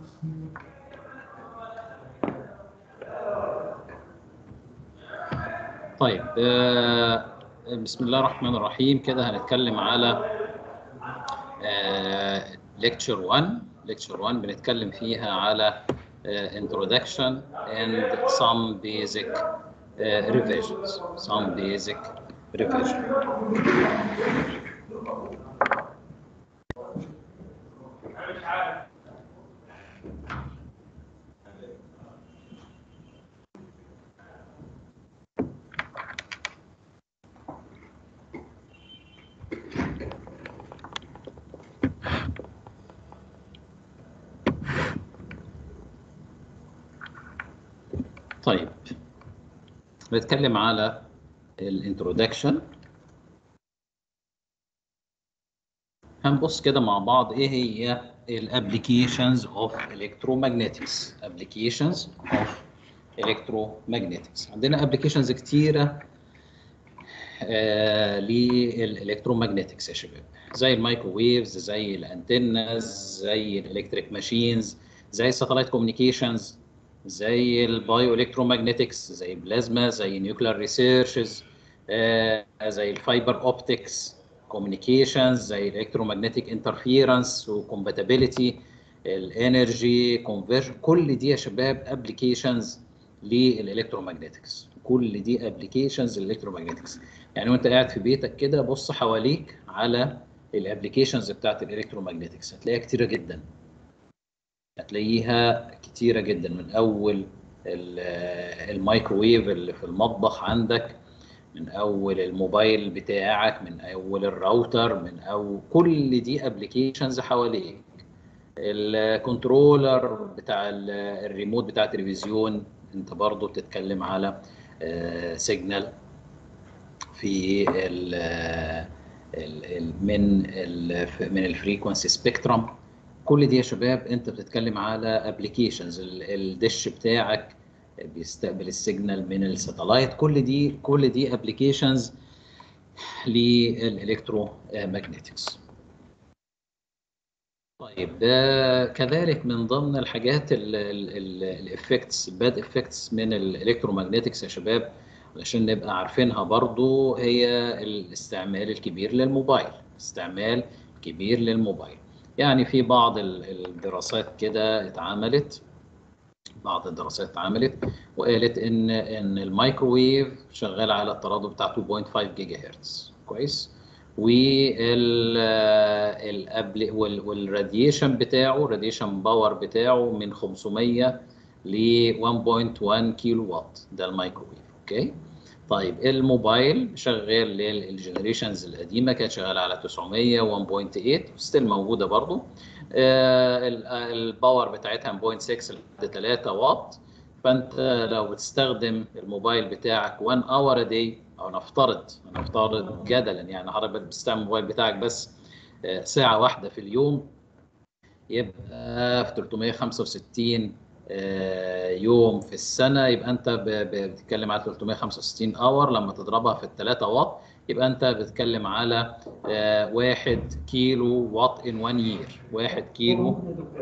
طيب آه، بسم الله الرحمن الرحيم كده هنتكلم على ليكتشر 1 ليكتشر 1 بنتكلم فيها على آه، introduction and some basic uh, revisions some basic revision طيب نتكلم على الانترودكشن هنبص كده مع بعض ايه هي الابلكيشنز اوف الكترومagnetics ابلكيشنز اوف الكترومagnetics عندنا ابلكيشنز كتيره آه للالكترومagnetics يا شباب زي الميكروويفز زي الانتنز زي الالكتريك ماشينز زي الساتلايت كوميونيكيشنز زي البايو الكترومagnetics زي البلازما زي نيوكلير ريسيرشز زي الفايبر اوبتكس كوميونيكيشنز زي الالكترومagnetic انترفيرنس وكومباتيبيليتي الانرجي كونفرجن كل دي يا شباب ابلكيشنز للالكترومagnetics كل دي ابلكيشنز للالكترومagnetics يعني وانت قاعد في بيتك كده بص حواليك على الابلكيشنز بتاعت الالكترومagnetics هتلاقيها كتيره جدا هتلاقيها كتيره جدا من اول الميكروويف اللي في المطبخ عندك من اول الموبايل بتاعك من اول الراوتر من او كل دي ابلكيشنز حواليك الكنترولر بتاع الريموت بتاع التلفزيون انت برضو بتتكلم على سيجنال في ال من ال من الفريكونسي سبيكترم كل دي يا شباب انت بتتكلم على ابلكيشنز الدش بتاعك بيستقبل السيجنال من الساتلايت كل دي كل دي ابلكيشنز للالكترومagnetics طيب ده كذلك من ضمن الحاجات الافكتس الباد افكتس من الالكترومagnetics يا شباب علشان نبقى عارفينها برضو هي الاستعمال الكبير للموبايل استعمال كبير للموبايل يعني في بعض الدراسات كده اتعملت بعض الدراسات اتعملت وقالت ان ان الميكروويف شغال على التردد بتاع 2.5 جيجا هرتز كويس وال الابل والراديشن بتاعه الراديشن باور بتاعه من 500 ل 1.1 كيلو وات ده الميكروويف اوكي طيب الموبايل شغال للجنريشنز القديمه كانت شغاله على 900 1.8 ستيل موجوده برضو آه الباور بتاعتها من 0.6 ل 3 واط فانت لو بتستخدم الموبايل بتاعك 1 اور داي او نفترض نفترض جدلا يعني حضرتك بتستعمل الموبايل بتاعك بس آه ساعه واحده في اليوم يبقى في 365 يوم في السنه يبقى انت بتتكلم على 365 اور لما تضربها في ال 3 واط يبقى انت بتتكلم على 1 كيلو واط ان 1 يير 1 كيلو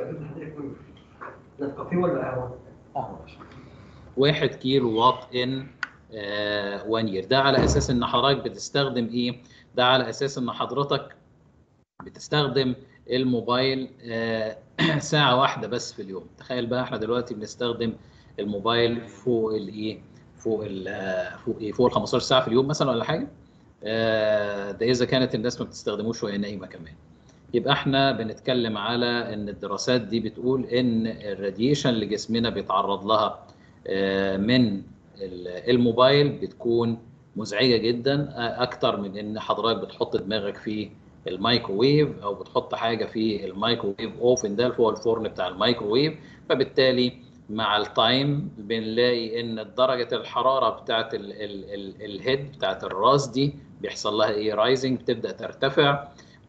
نسكافيه ولا قهوه؟ قهوه 1 كيلو واط ان 1 يير ده على اساس ان حضرتك بتستخدم ايه؟ ده على اساس ان حضرتك بتستخدم الموبايل ساعة واحدة بس في اليوم تخيل بقى احنا دلوقتي بنستخدم الموبايل فوق الايه فوق ال فوق ايه فوق ال 15 ساعة في اليوم مثلا ولا حاجة ده اذا كانت الناس ما بتستخدموش وهي نايمة كمان يبقى احنا بنتكلم على ان الدراسات دي بتقول ان الراديشن اللي جسمنا بيتعرض لها من الموبايل بتكون مزعجة جدا اكتر من ان حضرتك بتحط دماغك في الميكروويف او بتحط حاجه في الميكروويف اوفن ده هو الفرن بتاع الميكروويف فبالتالي مع التايم بنلاقي ان درجه الحراره بتاعت ال ال ال الهيد بتاعت الراس دي بيحصل لها ايه رايزنج بتبدا ترتفع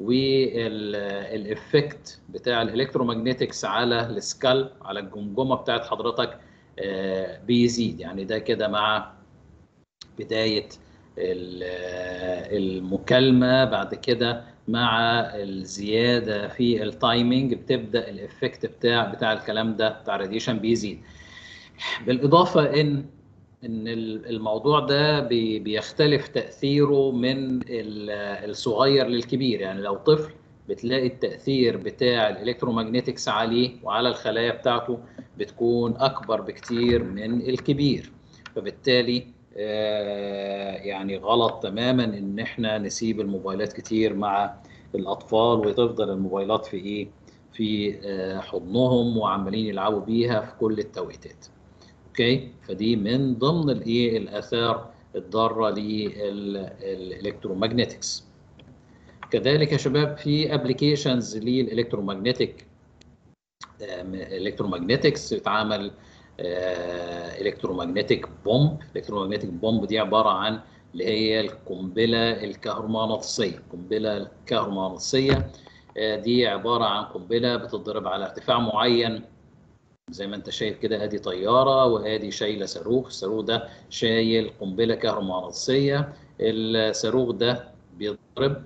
والافكت بتاع الالكترومagنetics على السكال على الجمجمه بتاعت حضرتك بيزيد يعني ده كده مع بدايه المكالمه بعد كده مع الزياده في التايمنج بتبدا الافكت بتاع بتاع الكلام ده بتاع الراديشن بيزيد بالاضافه ان ان الموضوع ده بيختلف تاثيره من الصغير للكبير يعني لو طفل بتلاقي التاثير بتاع الالكترومagنتكس عليه وعلى الخلايا بتاعته بتكون اكبر بكتير من الكبير فبالتالي يعني غلط تماما ان احنا نسيب الموبايلات كتير مع الاطفال وتفضل الموبايلات في ايه في حضنهم وعمالين يلعبوا بيها في كل التوقيتات اوكي فدي من ضمن الايه الاثار الضاره للالكترومagنتكس كذلك يا شباب في ابلكيشنز للالكترومagnetic الكترومagنتكس بتعمل الكترومagnetic بومب الكترومagnetic بومب دي عباره عن اللي هي القنبله الكهرومغناطيسيه القنبله الكهرومغناطيسيه دي عباره عن قنبله بتضرب على ارتفاع معين زي ما انت شايف كده ادي طياره وادي شايله صاروخ الصاروخ ده شايل قنبله كهرومغناطيسيه الصاروخ ده بيضرب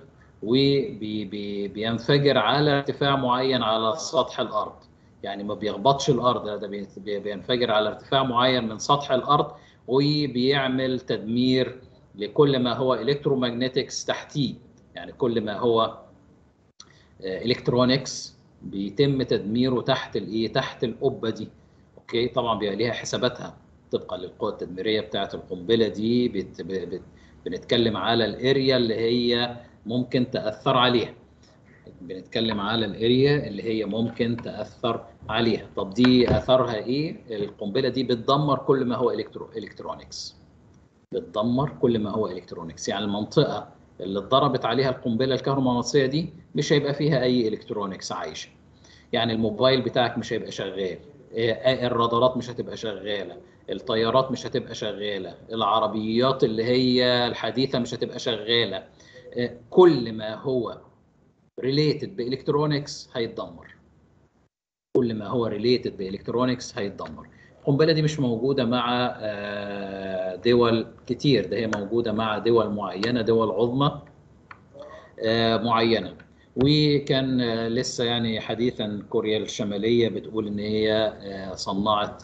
وبينفجر على ارتفاع معين على سطح الارض يعني ما بيخبطش الارض ده بينفجر على ارتفاع معين من سطح الارض وبيعمل تدمير لكل ما هو الكترومagنتكس تحتيه يعني كل ما هو الكترونكس بيتم تدميره تحت الايه تحت القبه دي اوكي طبعا بيبقى ليها حساباتها طبقا للقوه التدميريه بتاعه القنبله دي بت... بت... بنتكلم على الاريا اللي هي ممكن تاثر عليها بنتكلم على الاريا اللي هي ممكن تاثر عليها طب دي اثرها ايه القنبله دي بتدمر كل ما هو الكترو الكترونكس بتدمر كل ما هو الكترونكس يعني المنطقه اللي اتضربت عليها القنبله الكهرومغناطيسيه دي مش هيبقى فيها اي الكترونكس عايشه يعني الموبايل بتاعك مش هيبقى شغال الرادارات مش هتبقى شغاله الطيارات مش هتبقى شغاله العربيات اللي هي الحديثه مش هتبقى شغاله كل ما هو ريليتد بالكترونكس هيتدمر كل ما هو ريليتد بالكترونكس هيتدمر القنبله دي مش موجوده مع دول كتير ده هي موجوده مع دول معينه دول عظمى معينه وكان لسه يعني حديثا كوريا الشماليه بتقول ان هي صنعت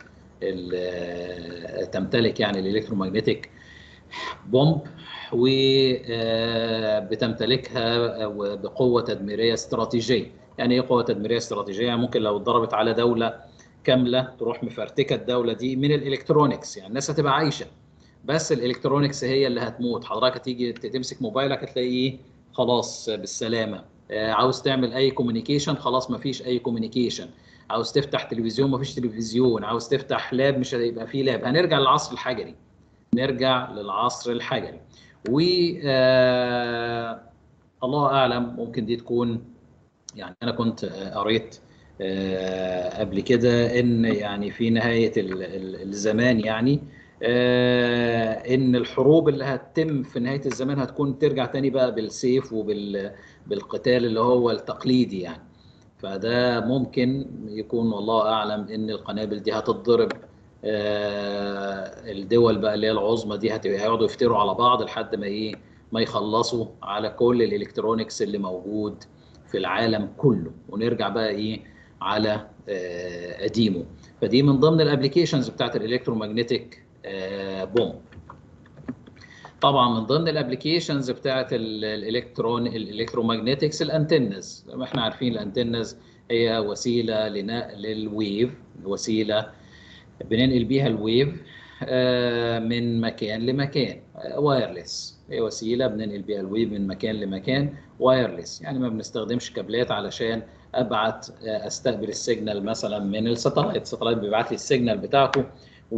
تمتلك يعني الالكترومagnetic بومب وبتمتلكها بقوه تدميريه استراتيجيه يعني ايه قوه تدميريه استراتيجيه ممكن لو اتضربت على دوله كامله تروح مفرتكه الدوله دي من الالكترونكس يعني الناس هتبقى عايشه بس الالكترونكس هي اللي هتموت حضرتك هتيجي تمسك موبايلك هتلاقيه خلاص بالسلامه عاوز تعمل اي كوميونيكيشن خلاص ما فيش اي كوميونيكيشن عاوز تفتح تلفزيون ما فيش تلفزيون عاوز تفتح لاب مش هيبقى فيه لاب هنرجع للعصر الحجري نرجع للعصر الحجري و آه الله اعلم ممكن دي تكون يعني انا كنت قريت آه قبل كده ان يعني في نهايه الزمان يعني آه ان الحروب اللي هتتم في نهايه الزمان هتكون ترجع تاني بقى بالسيف وبالقتال اللي هو التقليدي يعني فده ممكن يكون والله اعلم ان القنابل دي هتتضرب آه الدول بقى اللي هي العظمى دي هيقعدوا يفتروا على بعض لحد ما ايه ما يخلصوا على كل الالكترونيكس اللي موجود في العالم كله ونرجع بقى ايه على آه قديمه فدي من ضمن الابلكيشنز بتاعت الالكترومagnetic آه بومب طبعا من ضمن الابلكيشنز بتاعت الالكترون الالكترومagنتكس الانتنز زي ما احنا عارفين الانتنز هي وسيله لنقل الويف وسيله بننقل بيها الويف من مكان لمكان وايرلس هي وسيله بننقل بيها الويف من مكان لمكان وايرلس يعني ما بنستخدمش كابلات علشان ابعت استقبل السيجنال مثلا من الساتلايت الساتلايت بيبعت لي السيجنال بتاعته و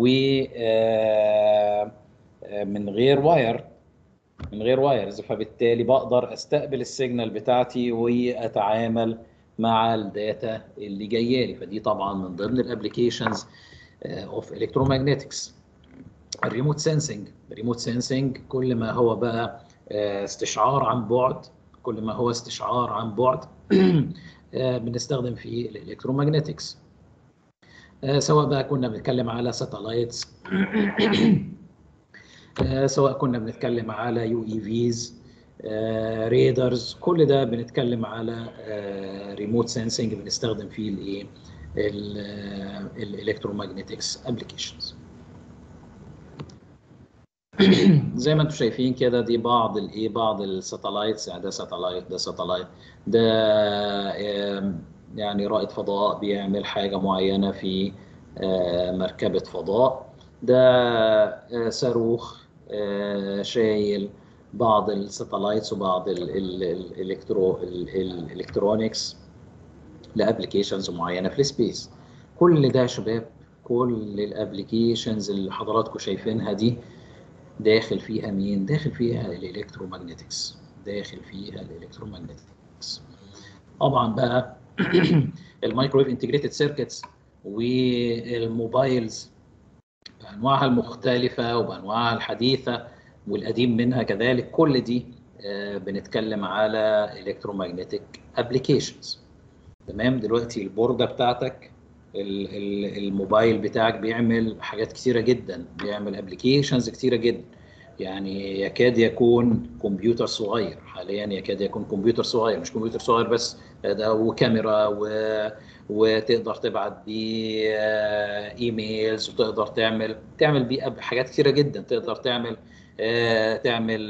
من غير واير من غير وايرز فبالتالي بقدر استقبل السيجنال بتاعتي واتعامل مع الداتا اللي جايه لي فدي طبعا من ضمن الابلكيشنز اوف الكترومagنتكس الريموت سensing الريموت سensing كل ما هو بقى استشعار عن بعد كل ما هو استشعار عن بعد بنستخدم فيه الالكترومagنتكس سواء بقى كنا بنتكلم على ساتلايتس سواء كنا بنتكلم على يو اي فيز ريدرز كل ده بنتكلم على ريموت سensing بنستخدم فيه الايه الالكترومagنتكس ابلكيشنز زي ما انتم شايفين كده دي بعض الايه بعض الساتلايتس يعني ده ساتلايت ده ساتلايت ده يعني رائد فضاء بيعمل حاجه معينه في مركبه فضاء ده صاروخ شايل بعض الساتلايتس وبعض الالكترو الالكترونكس لابلكيشنز معينه في السبيس كل ده يا شباب كل الابلكيشنز اللي حضراتكم شايفينها دي داخل فيها مين داخل فيها الالكترومagنتكس داخل فيها الالكترومagنتكس طبعا بقى المايكرويف انتجريتد سيركتس والموبايلز بانواعها المختلفه وبانواعها الحديثه والقديم منها كذلك كل دي بنتكلم على الكترومagnetic ابلكيشنز تمام دلوقتي البورده بتاعتك الموبايل بتاعك بيعمل حاجات كتيره جدا بيعمل ابلكيشنز كتيره جدا يعني يكاد يكون كمبيوتر صغير حاليا يكاد يكون كمبيوتر صغير مش كمبيوتر صغير بس ده وكاميرا و... وتقدر تبعت بيه ايميلز وتقدر تعمل تعمل بيه حاجات كتيره جدا تقدر تعمل تعمل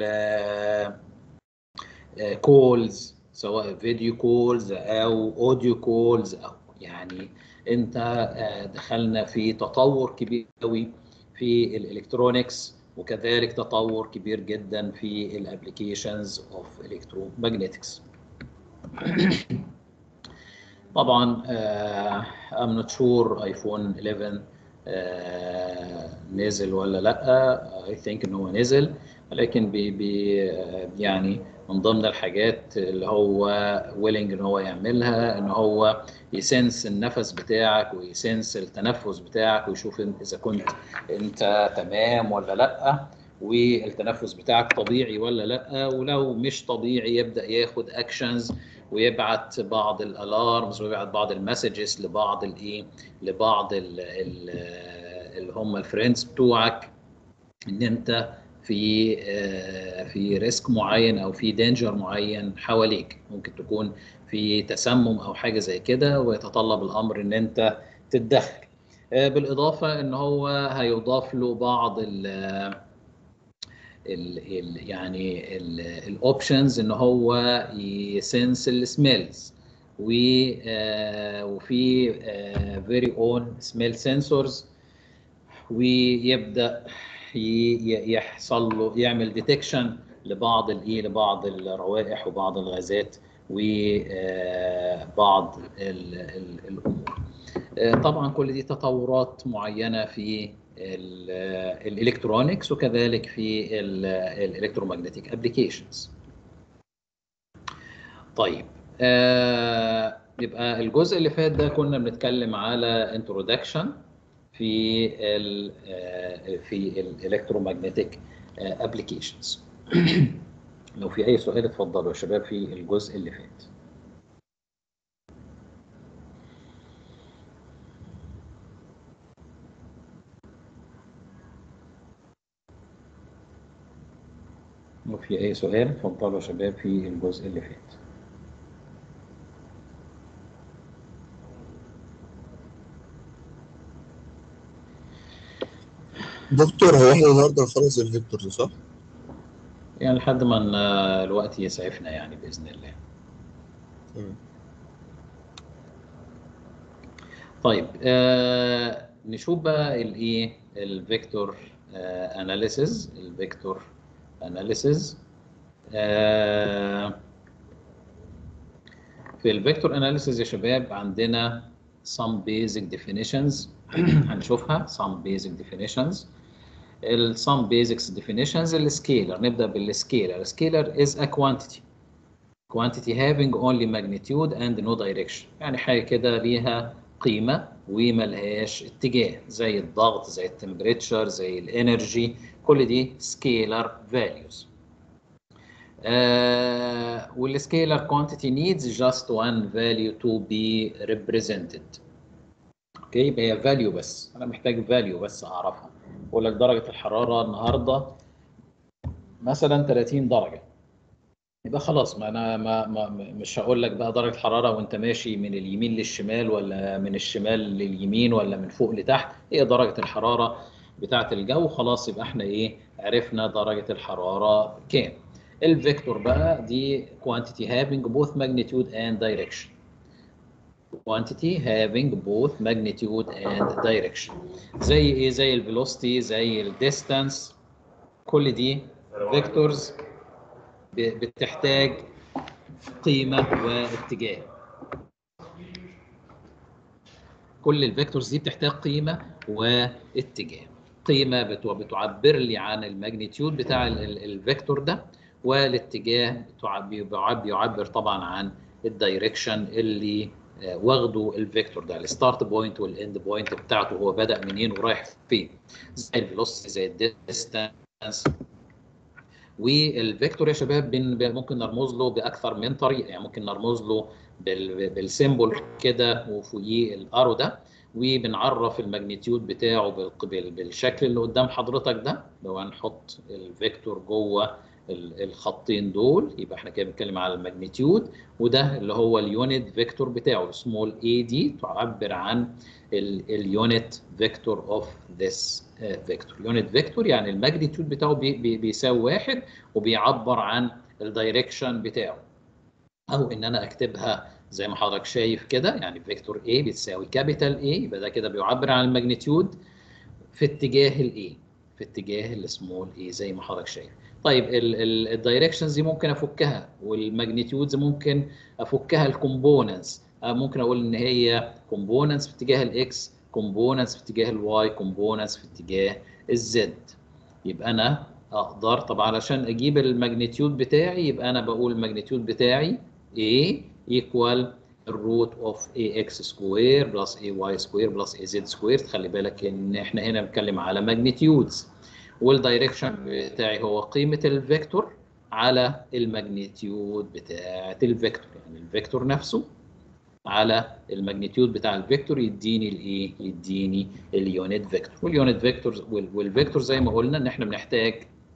كولز سواء فيديو كولز او اوديو كولز او يعني انت دخلنا في تطور كبير قوي في الالكترونكس وكذلك تطور كبير جدا في الابلكيشنز اوف الكترومagنتكس طبعا ام نوت شور ايفون 11 نزل ولا لا اي ثينك ان هو نزل ولكن بي بي يعني من ضمن الحاجات اللي هو ويلنج ان هو يعملها ان هو يسنس النفس بتاعك ويسنس التنفس بتاعك ويشوف اذا كنت انت تمام ولا لا والتنفس بتاعك طبيعي ولا لا ولو مش طبيعي يبدا ياخد اكشنز ويبعت بعض الالارمز ويبعت بعض المسجز لبعض الايه لبعض ال ال اللي هم الفريندز بتوعك ان انت في في ريسك معين او في دينجر معين حواليك ممكن تكون في تسمم او حاجه زي كده ويتطلب الامر ان انت تتدخل بالاضافه ان هو هيضاف له بعض ال ال ال يعني الاوبشنز ان هو يسنس السميلز وفي فيري اون سميل سنسورز ويبدا يحصل له يعمل ديتكشن لبعض الايه لبعض الروائح وبعض الغازات وبعض الامور طبعا كل دي تطورات معينه في الالكترونكس وكذلك في الالكترومagnetic ابلكيشنز طيب آه يبقى الجزء اللي فات ده كنا بنتكلم على انترودكشن في ال في الالكترومagnetic ابلكيشنز لو في اي سؤال اتفضلوا يا شباب في الجزء اللي فات لو في اي سؤال اتفضلوا يا شباب في الجزء اللي فات دكتور هو احنا النهارده نخلص الفيكتورز صح؟ يعني لحد ما الوقت يسعفنا يعني باذن الله. تمام طيب آه نشوف بقى الايه الفيكتور اناليسيز الفيكتور اناليسيز آه في الفيكتور اناليسيز يا شباب عندنا some basic definitions هنشوفها some basic definitions ال some basics definitions السكيلر نبدا بالسكيلر سكيلر is a quantity quantity having only magnitude and no direction يعني حاجه كده ليها قيمه وملهاش اتجاه زي الضغط زي التمبريتشر زي الانرجي كل دي سكيلر فاليوز uh, والسكيلر quantity needs just one value to be represented اوكي يبقى هي فاليو بس انا محتاج فاليو بس اعرفها بقول لك درجه الحراره النهارده مثلا 30 درجه يبقى خلاص ما انا ما, ما مش هقول لك بقى درجه حراره وانت ماشي من اليمين للشمال ولا من الشمال لليمين ولا من فوق لتحت هي درجه الحراره بتاعه الجو خلاص يبقى احنا ايه عرفنا درجه الحراره كام الفيكتور بقى دي quantity having both magnitude and direction quantity having both magnitude and direction زي ايه زي الفيلوسيتي زي الديستانس كل دي فيكتورز بتحتاج قيمة واتجاه كل الفيكتورز دي بتحتاج قيمة واتجاه قيمة بتعبر لي عن الماجنتيود بتاع الفيكتور ده والاتجاه بيعبر طبعا عن الدايركشن اللي واخده الفيكتور ده الستارت بوينت والاند بوينت بتاعته هو بدا منين ورايح فين زي الفيلوسيتي زي الديستانس والفيكتور يا شباب ممكن نرمز له باكثر من طريقه يعني ممكن نرمز له بالسيمبل كده وفوقيه الارو ده وبنعرف الماجنتيود بتاعه بالشكل اللي قدام حضرتك ده لو هنحط الفيكتور جوه الخطين دول يبقى احنا كده بنتكلم على الماجنتيود وده اللي هو اليونت فيكتور بتاعه سمول اي دي تعبر عن اليونت فيكتور اوف ذس فيكتور يونت فيكتور يعني الماجنتيود بتاعه بي بي بيساوي واحد وبيعبر عن الدايركشن بتاعه او ان انا اكتبها زي ما حضرتك شايف كده يعني فيكتور A بتساوي كابيتال A يبقى ده كده بيعبر عن الماجنتيود في اتجاه الاي في اتجاه السمول A زي ما حضرتك شايف طيب الدايركشنز دي ممكن افكها والماجنتيودز ممكن افكها الكومبوننتس ممكن اقول ان هي كومبوننتس في اتجاه الاكس كومبوننتس في اتجاه الواي كومبوننتس في اتجاه الزد يبقى انا اقدر طب علشان اجيب الماجنتيود بتاعي يبقى انا بقول الماجنتيود بتاعي A equal الروت اوف اي اكس سكوير بلس اي واي سكوير بلس اي زد سكوير خلي بالك ان احنا هنا بنتكلم على ماجنتيودز والدايركشن بتاعي هو قيمه الفيكتور على الماجنتيود بتاعه الفيكتور يعني الفيكتور نفسه على الماجنتيود بتاع الفيكتور يديني الايه يديني اليونت فيكتور واليونت فيكتور والفيكتور زي ما قلنا ان احنا بنحتاج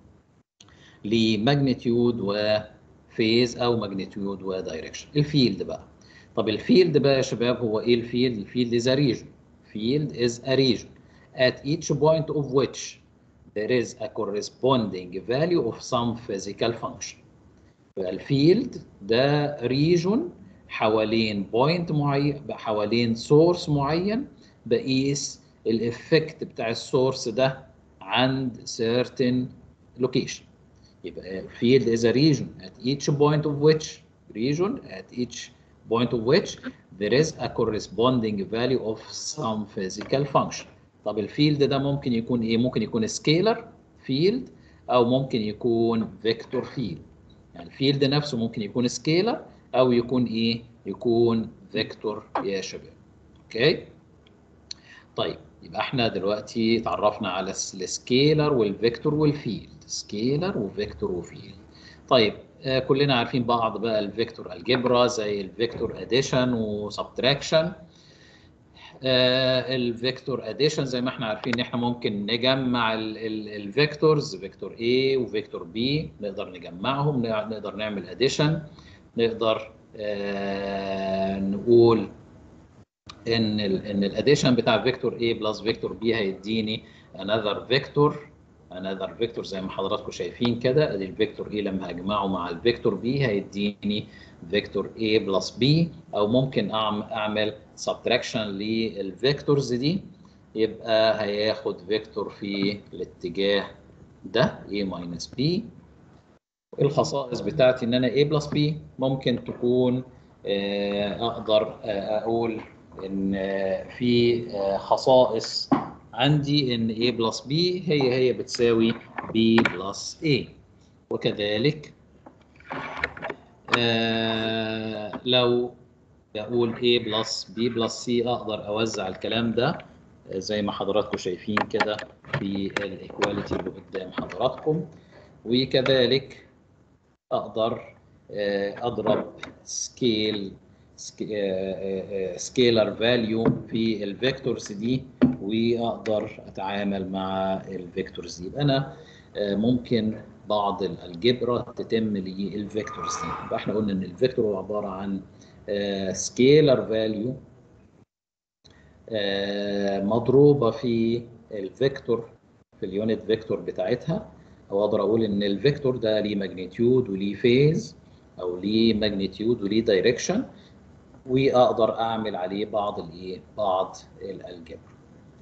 لماجنتيود وفيز او ماجنتيود ودايركشن الفيلد بقى طب الفيلد بقى يا شباب هو ايه الفيلد الفيلد is a region field is a region at each point of which there is a corresponding value of some physical function الفيلد ده ريجون حوالين بوينت معين حوالين سورس معين بقيس الافكت بتاع السورس ده عند certain location يبقى field is a region at each point of which region at each point of which there is a corresponding value of some physical function طب الفيلد ده ممكن يكون ايه ممكن يكون سكيلر فيلد او ممكن يكون فيكتور فيلد يعني الفيلد نفسه ممكن يكون سكيلر او يكون ايه يكون فيكتور يا شباب اوكي طيب يبقى احنا دلوقتي اتعرفنا على السكيلر والفيكتور والفيلد سكيلر وفيكتور وفيلد طيب آه كلنا عارفين بعض بقى الفيكتور الجبرا زي الفيكتور اديشن وسبتراكشن آه الفيكتور اديشن زي ما احنا عارفين ان احنا ممكن نجمع الفيكتورز فيكتور A وفيكتور B نقدر نجمعهم نقدر نعمل اديشن نقدر آه نقول ان ال ان الاديشن بتاع فيكتور A بلس فيكتور B هيديني another فيكتور another فيكتور زي ما حضراتكم شايفين كده ادي الفيكتور A لما هجمعه مع الفيكتور B هيديني فيكتور A بلس B او ممكن اعمل subtraction للفيكتورز دي يبقى هياخد فيكتور في الاتجاه ده A minus B الخصائص بتاعتي ان انا A بلس B ممكن تكون اقدر اقول ان في خصائص عندي ان A بلس B هي هي بتساوي B بلس A وكذلك لو بقول A بلس B بلس C اقدر اوزع الكلام ده زي ما حضراتكم شايفين كده في الايكواليتي اللي قدام حضراتكم وكذلك اقدر اضرب سكيل سكيلر فاليو في الفيكتورز دي واقدر اتعامل مع الفيكتورز دي يبقى انا ممكن بعض الالجبرا تتم للفيكتورز دي يبقى احنا قلنا ان الفيكتور هو عباره عن سكيلر فاليو مضروبه في الفيكتور في اليونت فيكتور بتاعتها او اقدر اقول ان الفيكتور ده ليه ماجنتيود وليه فيز او ليه ماجنتيود وليه دايركشن واقدر اعمل عليه بعض الايه بعض الالجبرا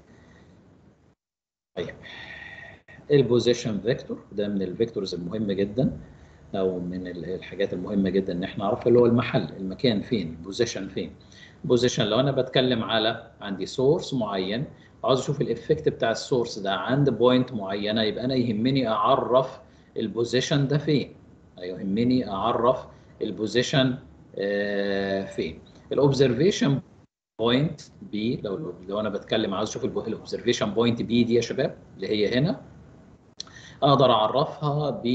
طيب البوزيشن فيكتور ده من الفيكتورز المهمه جدا او من الحاجات المهمه جدا ان احنا نعرف اللي هو المحل المكان فين البوزيشن فين بوزيشن لو انا بتكلم على عندي سورس معين عاوز اشوف الافكت بتاع السورس ده عند بوينت معينه يبقى انا يهمني اعرف البوزيشن ده فين يهمني اعرف البوزيشن آه فين الاوبزرفيشن بوينت بي لو لو انا بتكلم عاوز اشوف الاوبزرفيشن بوينت بي دي يا شباب اللي هي هنا اقدر اعرفها ب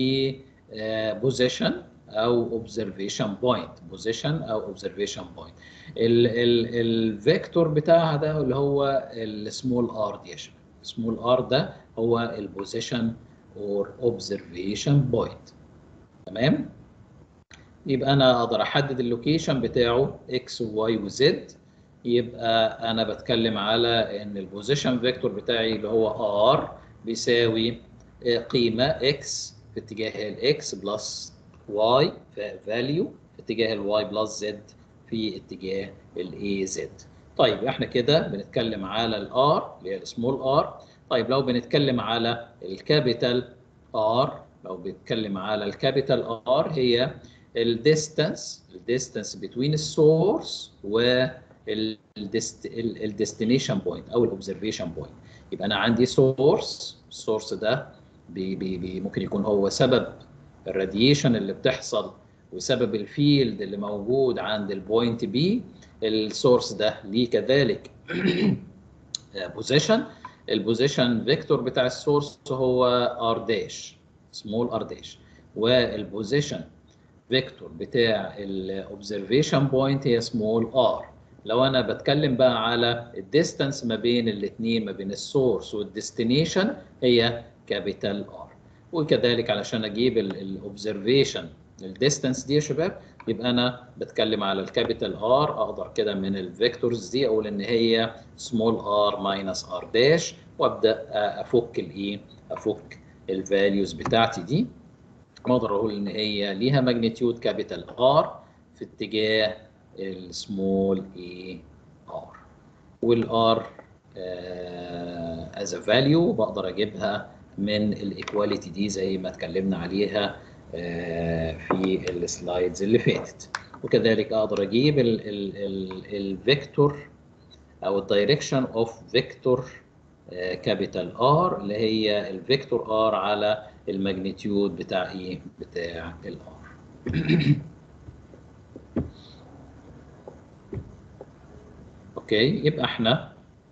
بوزيشن او اوبزرفيشن بوينت بوزيشن او اوبزرفيشن بوينت الفيكتور بتاعها ده اللي هو السمول ار دي يا شباب السمول ار ده هو البوزيشن اور اوبزرفيشن بوينت تمام يبقى انا اقدر احدد اللوكيشن بتاعه اكس وواي وزد يبقى انا بتكلم على ان البوزيشن فيكتور بتاعي اللي هو ار بيساوي قيمه اكس في اتجاه الاكس بلس واي فاليو في اتجاه الواي بلس زد في اتجاه الاي زد طيب احنا كده بنتكلم على الار اللي هي السمول ار طيب لو بنتكلم على الكابيتال ار لو بنتكلم على الكابيتال ار هي الديستانس الديستانس بين السورس و الديستنيشن بوينت او الاوبزرفيشن بوينت يبقى انا عندي سورس السورس ده بي بي بي ممكن يكون هو سبب الراديشن اللي بتحصل وسبب الفيلد اللي موجود عند البوينت بي السورس ده ليه كذلك بوزيشن البوزيشن فيكتور بتاع السورس هو ار داش سمول ار داش والبوزيشن فيكتور بتاع الاوبزرفيشن بوينت هي سمول ار لو انا بتكلم بقى على الديستانس ما بين الاثنين ما بين السورس والديستنيشن هي كابيتال ار وكذلك علشان اجيب الاوبزرفيشن الديستانس دي يا شباب يبقى انا بتكلم على الكابيتال ار اقدر كده من الفيكتورز دي اقول ان هي سمول ار ماينس ار داش وابدا افك الايه افك الفاليوز بتاعتي دي اقدر اقول ان هي ليها ماجنتيود كابيتال ار في اتجاه السمول اي ار والار از ا فاليو بقدر اجيبها من الايكواليتي دي زي ما اتكلمنا عليها في السلايدز اللي فاتت وكذلك اقدر اجيب الفيكتور او الدايركشن اوف فيكتور كابيتال ار اللي هي الفيكتور ار على الماجنتيود بتاع ايه بتاع الار اوكي يبقى احنا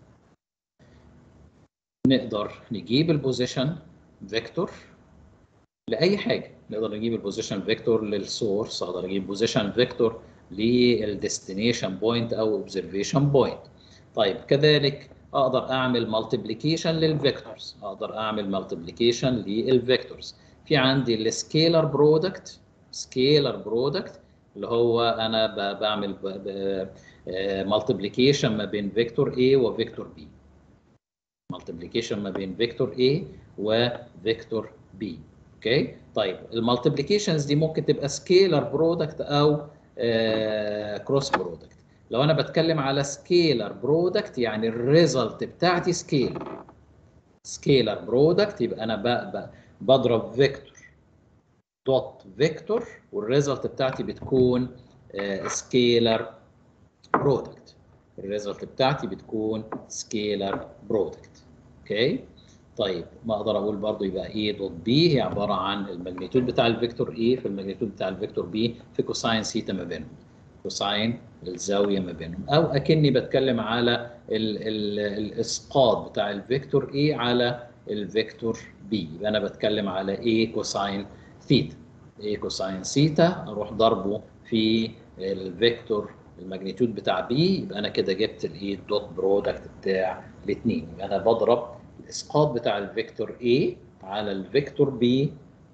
نقدر نجيب البوزيشن فيكتور لاي حاجه نقدر نجيب البوزيشن فيكتور للسورس اقدر اجيب بوزيشن فيكتور للديستنيشن بوينت او اوبزرفيشن بوينت طيب كذلك اقدر اعمل مالتيبليكيشن للفيكتورز اقدر اعمل مالتيبليكيشن للفيكتورز في عندي السكيلر برودكت سكيلر برودكت اللي هو انا بعمل مالتيبليكيشن ما بين فيكتور A وفيكتور B مالتيبليكيشن ما بين فيكتور A وفيكتور B اوكي طيب المالتيبليكيشنز دي ممكن تبقى سكيلر برودكت او كروس برودكت لو انا بتكلم على سكيلر برودكت يعني الريزلت بتاعتي سكيل سكيلر برودكت يبقى انا بقى بضرب فيكتور دوت فيكتور والريزلت بتاعتي بتكون سكيلر برودكت الريزلت بتاعتي بتكون سكيلر برودكت اوكي طيب ما اقدر اقول برضو يبقى A دوت B هي عباره عن الماجنتيود بتاع الفيكتور A في الماجنتيود بتاع الفيكتور B في كوساين سيتا ما بينهم كوساين الزاويه ما بينهم او اكني بتكلم على ال ال الاسقاط بتاع الفيكتور A على الفيكتور B يبقى انا بتكلم على A كوساين ثيتا A كوساين ثيتا اروح ضربه في الفيكتور الماجنتيود بتاع B يبقى انا كده جبت الايه الدوت برودكت بتاع الاثنين يبقى انا بضرب الاسقاط بتاع الفيكتور A على الفيكتور B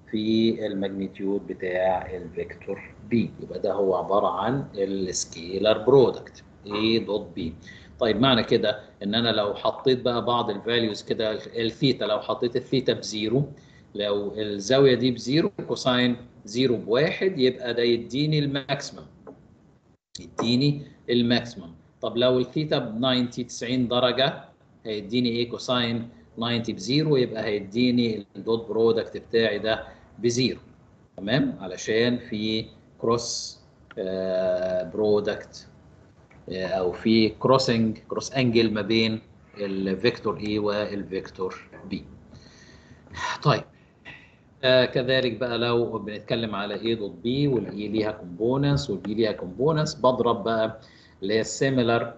في الماجنتيود بتاع الفيكتور بي يبقى ده هو عباره عن السكيلر برودكت A دوت بي طيب معنى كده ان انا لو حطيت بقى بعض الفاليوز كده الثيتا لو حطيت الثيتا بزيرو لو الزاويه دي بزيرو كوساين زيرو بواحد يبقى ده يديني الماكسيمم يديني الماكسيمم طب لو الثيتا ب 90 90 درجه هيديني ايه كوساين 90 بزيرو يبقى هيديني الدوت برودكت بتاعي ده بزيرو تمام علشان في كروس برودكت او في كروسنج كروس انجل ما بين الفيكتور اي والفيكتور بي طيب آه كذلك بقى لو بنتكلم على اي دوت بي والاي ليها كومبوننتس والبي ليها كومبوننتس بضرب بقى اللي هي السيميلر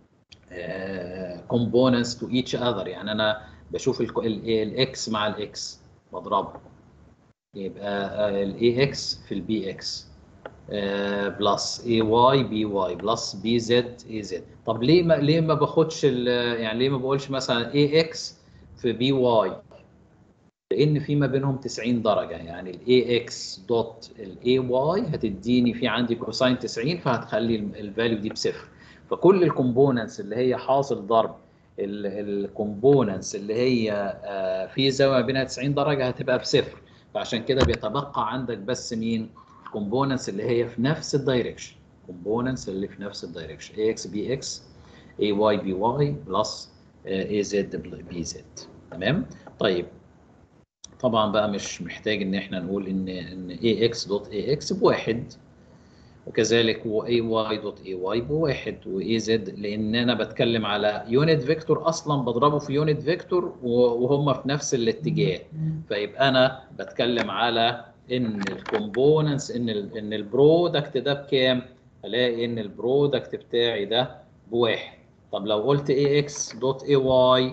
كومبوننتس تو ايتش اذر يعني انا بشوف الاكس مع الاكس بضربها يبقى الاي اكس في البي اكس بلس اي واي بي واي بلس بي زد اي زد طب ليه ما ليه ما باخدش يعني ليه ما بقولش مثلا اي اكس في بي واي لان في ما بينهم 90 درجه يعني الاي اكس دوت الاي واي هتديني في عندي كوساين 90 فهتخلي الفاليو دي بصفر فكل الكومبوننتس اللي هي حاصل ضرب الكومبوننتس اللي هي في زاويه بينها 90 درجه هتبقى بصفر فعشان كده بيتبقى عندك بس مين كومبوننتس اللي هي في نفس الدايركشن كومبوننتس اللي في نفس الدايركشن اي اكس بي اكس اي واي بي واي بلس اي زد بي زد تمام طيب طبعا بقى مش محتاج ان احنا نقول ان ان اي اكس دوت اي اكس بواحد وكذلك واي واي دوت اي واي بواحد واي زد لان انا بتكلم على يونت فيكتور اصلا بضربه في يونت فيكتور وهم في نفس الاتجاه فيبقى انا بتكلم على ان الكومبوننتس ان ال ان البرودكت ده بكام؟ الاقي ان البرودكت بتاعي ده بواحد طب لو قلت اي اكس دوت اي واي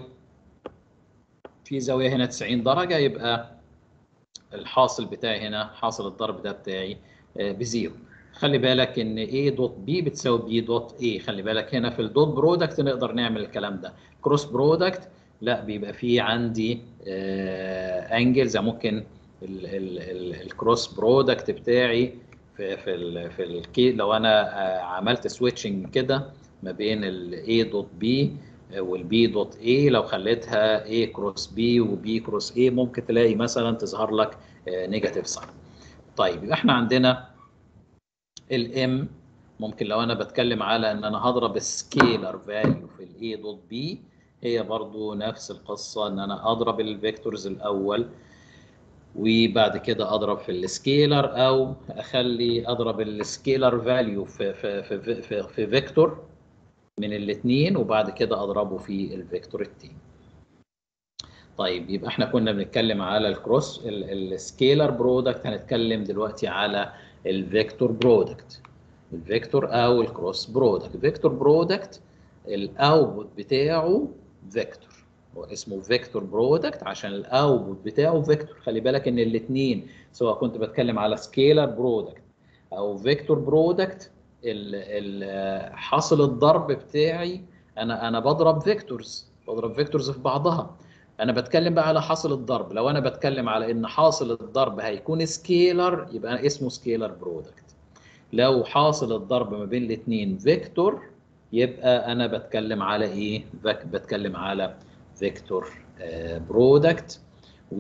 في زاويه هنا 90 درجه يبقى الحاصل بتاعي هنا حاصل الضرب ده بتاعي بزيرو خلي بالك ان A دوت B بتساوي B دوت A خلي بالك هنا في الدوت برودكت نقدر نعمل الكلام ده كروس برودكت لا بيبقى فيه عندي انجلز ممكن الكروس برودكت بتاعي في في ال في الكي لو انا عملت سويتشنج كده ما بين ال A دوت B والبي دوت A لو خليتها A كروس B وB كروس A ممكن تلاقي مثلا تظهر لك نيجاتيف ساين طيب يبقى احنا عندنا الام ممكن لو انا بتكلم على ان انا هضرب سكيلر فاليو في الاي دوت بي هي برضو نفس القصه ان انا اضرب الفيكتورز الاول وبعد كده اضرب في السكيلر او اخلي اضرب السكيلر فاليو في في في في, في فيكتور من الاثنين وبعد كده اضربه في الفيكتور التاني طيب يبقى احنا كنا بنتكلم على الكروس السكيلر برودكت هنتكلم دلوقتي على الفيكتور برودكت الفيكتور او الكروس برودكت الفيكتور برودكت الاوتبوت بتاعه فيكتور هو اسمه فيكتور برودكت عشان الاوتبوت بتاعه فيكتور خلي بالك ان الاثنين سواء كنت بتكلم على سكيلر برودكت او فيكتور برودكت حاصل الضرب بتاعي انا انا بضرب فيكتورز بضرب فيكتورز في بعضها انا بتكلم بقى على حاصل الضرب لو انا بتكلم على ان حاصل الضرب هيكون سكيلر يبقى اسمه سكيلر برودكت لو حاصل الضرب ما بين الاثنين فيكتور يبقى انا بتكلم على ايه بتكلم على فيكتور برودكت و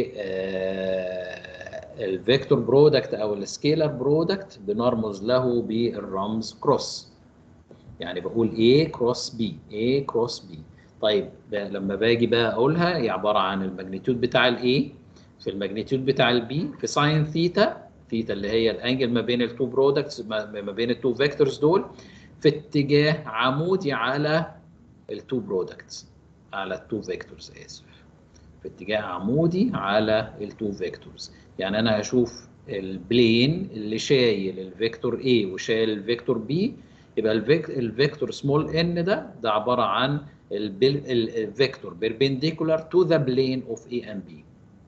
الفيكتور برودكت او السكيلر برودكت بنرمز له بالرمز كروس يعني بقول A كروس B A كروس B طيب لما باجي بقى اقولها هي عباره عن الماجنتيود بتاع الاي في الماجنتيود بتاع البي في ساين ثيتا ثيتا اللي هي الانجل ما بين التو برودكتس ما بين التو فيكتورز دول في اتجاه عمودي على التو برودكتس على التو فيكتورز اسف في اتجاه عمودي على التو فيكتورز يعني انا هشوف البلين اللي شايل الفيكتور A وشايل الفيكتور B يبقى الفيكتور سمول n ده ده عباره عن الفيكتور perpendicular to the plane of A and B.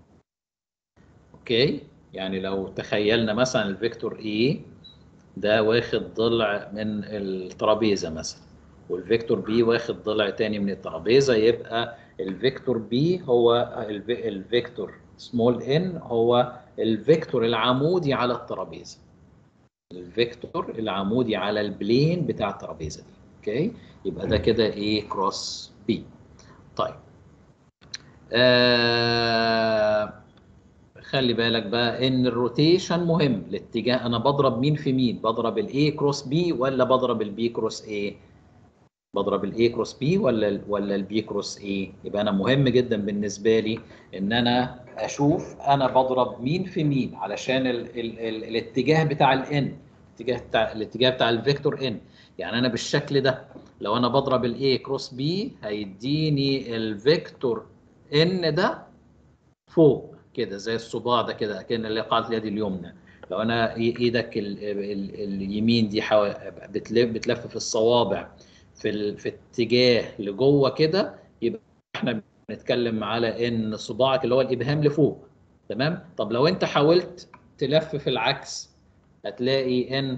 اوكي يعني لو تخيلنا مثلا الفيكتور A ده واخد ضلع من الترابيزه مثلا والفيكتور B واخد ضلع تاني من الترابيزه يبقى الفيكتور B هو الفيكتور سمول ان هو الفيكتور العمودي على الترابيزه الفيكتور العمودي على البلين بتاع الترابيزه دي اوكي يبقى ده كده ايه كروس بي طيب آه خلي بالك بقى ان الروتيشن مهم الاتجاه انا بضرب مين في مين بضرب الاي كروس بي ولا بضرب البي كروس اي بضرب الاي كروس بي ولا ال ولا البي كروس اي يبقى انا مهم جدا بالنسبه لي ان انا اشوف انا بضرب مين في مين علشان ال ال ال الاتجاه بتاع الان الاتجاه بتاع الاتجاه بتاع الفيكتور ان يعني انا بالشكل ده لو انا بضرب الاي كروس بي هيديني الفيكتور ان ده فوق كده زي الصباع ده كده كان اللي قاعده اليد اليمنى لو انا ايدك ال ال اليمين دي بتلف بتلف في الصوابع في ال في اتجاه لجوه كده يبقى احنا بنتكلم على ان صباعك اللي هو الابهام لفوق تمام طب لو انت حاولت تلف في العكس هتلاقي ان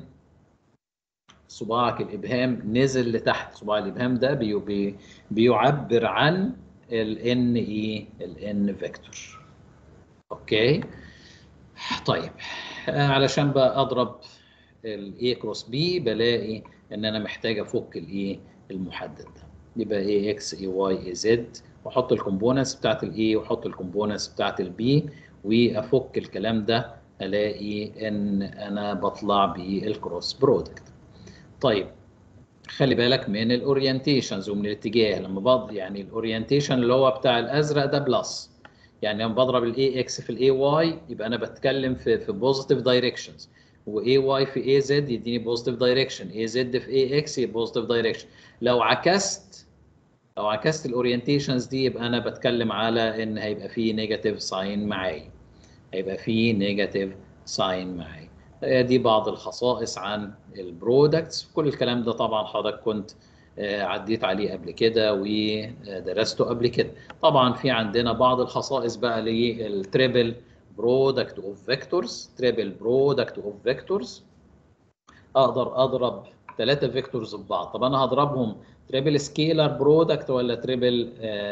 صباعك الابهام نزل لتحت صباع الابهام ده بي بي بيعبر عن الان ايه الان فيكتور اوكي طيب علشان بقى اضرب الاي كروس بي بلاقي ان انا محتاج افك الايه المحدد ده يبقى اي اكس اي واي اي زد واحط الكومبوننتس بتاعت الاي واحط الكومبوننتس بتاعت البي وافك الكلام ده الاقي ان انا بطلع بالكروس برودكت طيب خلي بالك من الاورينتيشنز ومن الاتجاه لما بض يعني الاورينتيشن اللي هو بتاع الازرق ده بلس يعني لما بضرب الاي اكس في الاي واي يبقى انا بتكلم في في بوزيتيف دايركشنز واي واي في اي زد يديني بوزيتيف دايركشن اي زد في اي اكس يبقى بوزيتيف دايركشن لو عكست لو عكست الاورينتيشنز دي يبقى انا بتكلم على ان هيبقى فيه نيجاتيف ساين معايا هيبقى فيه نيجاتيف ساين معايا دي بعض الخصائص عن البرودكتس كل الكلام ده طبعا حضرتك كنت عديت عليه قبل كده ودرسته قبل كده طبعا في عندنا بعض الخصائص بقى للتريبل برودكت اوف فيكتورز تريبل برودكت اوف فيكتورز اقدر اضرب ثلاثه فيكتورز في بعض طب انا هضربهم تريبل سكيلر برودكت ولا تريبل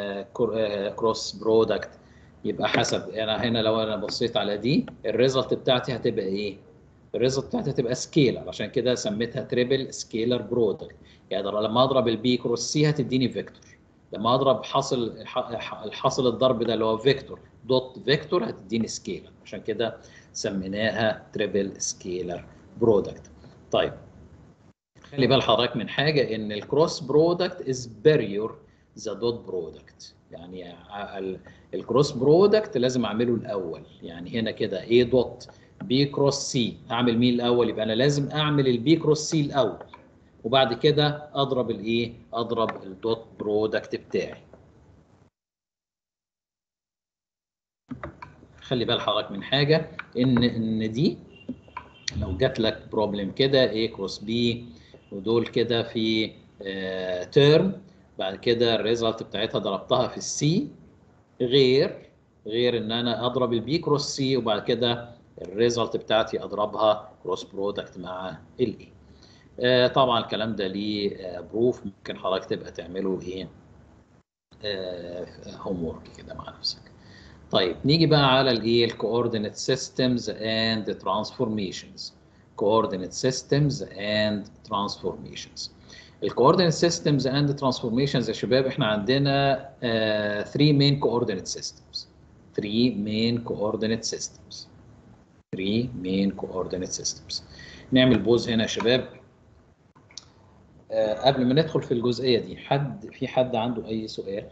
كروس برودكت يبقى حسب انا هنا لو انا بصيت على دي الريزلت بتاعتي هتبقى ايه الريزلت بتاعتي هتبقى سكيلر عشان كده سميتها تريبل سكيلر برودكت يعني لما اضرب البي كروس سي هتديني فيكتور لما اضرب حاصل الحاصل الضرب ده اللي هو فيكتور دوت فيكتور هتديني سكيلر عشان كده سميناها تريبل سكيلر برودكت طيب خلي بال حضرتك من حاجه ان الكروس برودكت از بيريور ذا دوت برودكت يعني الكروس برودكت لازم اعمله الاول يعني هنا كده ايه دوت بي كروس سي اعمل مين الاول يبقى انا لازم اعمل البي كروس سي الاول وبعد كده اضرب الايه اضرب الدوت برودكت بتاعي خلي بال حضرتك من حاجه ان ان دي لو جات لك بروبلم كده A كروس B ودول كده في تيرم بعد كده الريزلت بتاعتها ضربتها في السي غير غير ان انا اضرب البي كروس سي وبعد كده الريزلت بتاعتي اضربها كروس برودكت مع الاي آه طبعا الكلام ده ليه آه بروف ممكن حضرتك تبقى تعمله ايه هوم آه ورك كده مع نفسك طيب نيجي بقى على الايه الكوردينيت سيستمز اند ترانسفورميشنز coordinate systems and transformations الكوردينيت سيستمز اند ترانسفورميشنز يا شباب احنا عندنا 3 مين coordinate systems 3 مين coordinate systems 3 مين coordinate systems نعمل بوز هنا يا شباب آه قبل ما ندخل في الجزئيه دي حد في حد عنده اي سؤال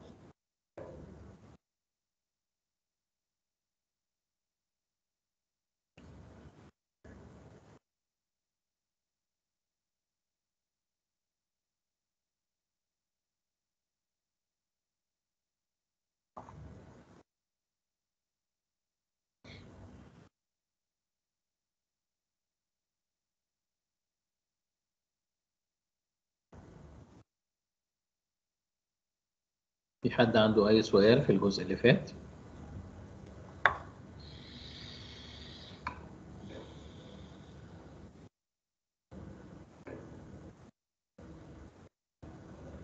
في حد عنده أي سؤال في الجزء اللي فات؟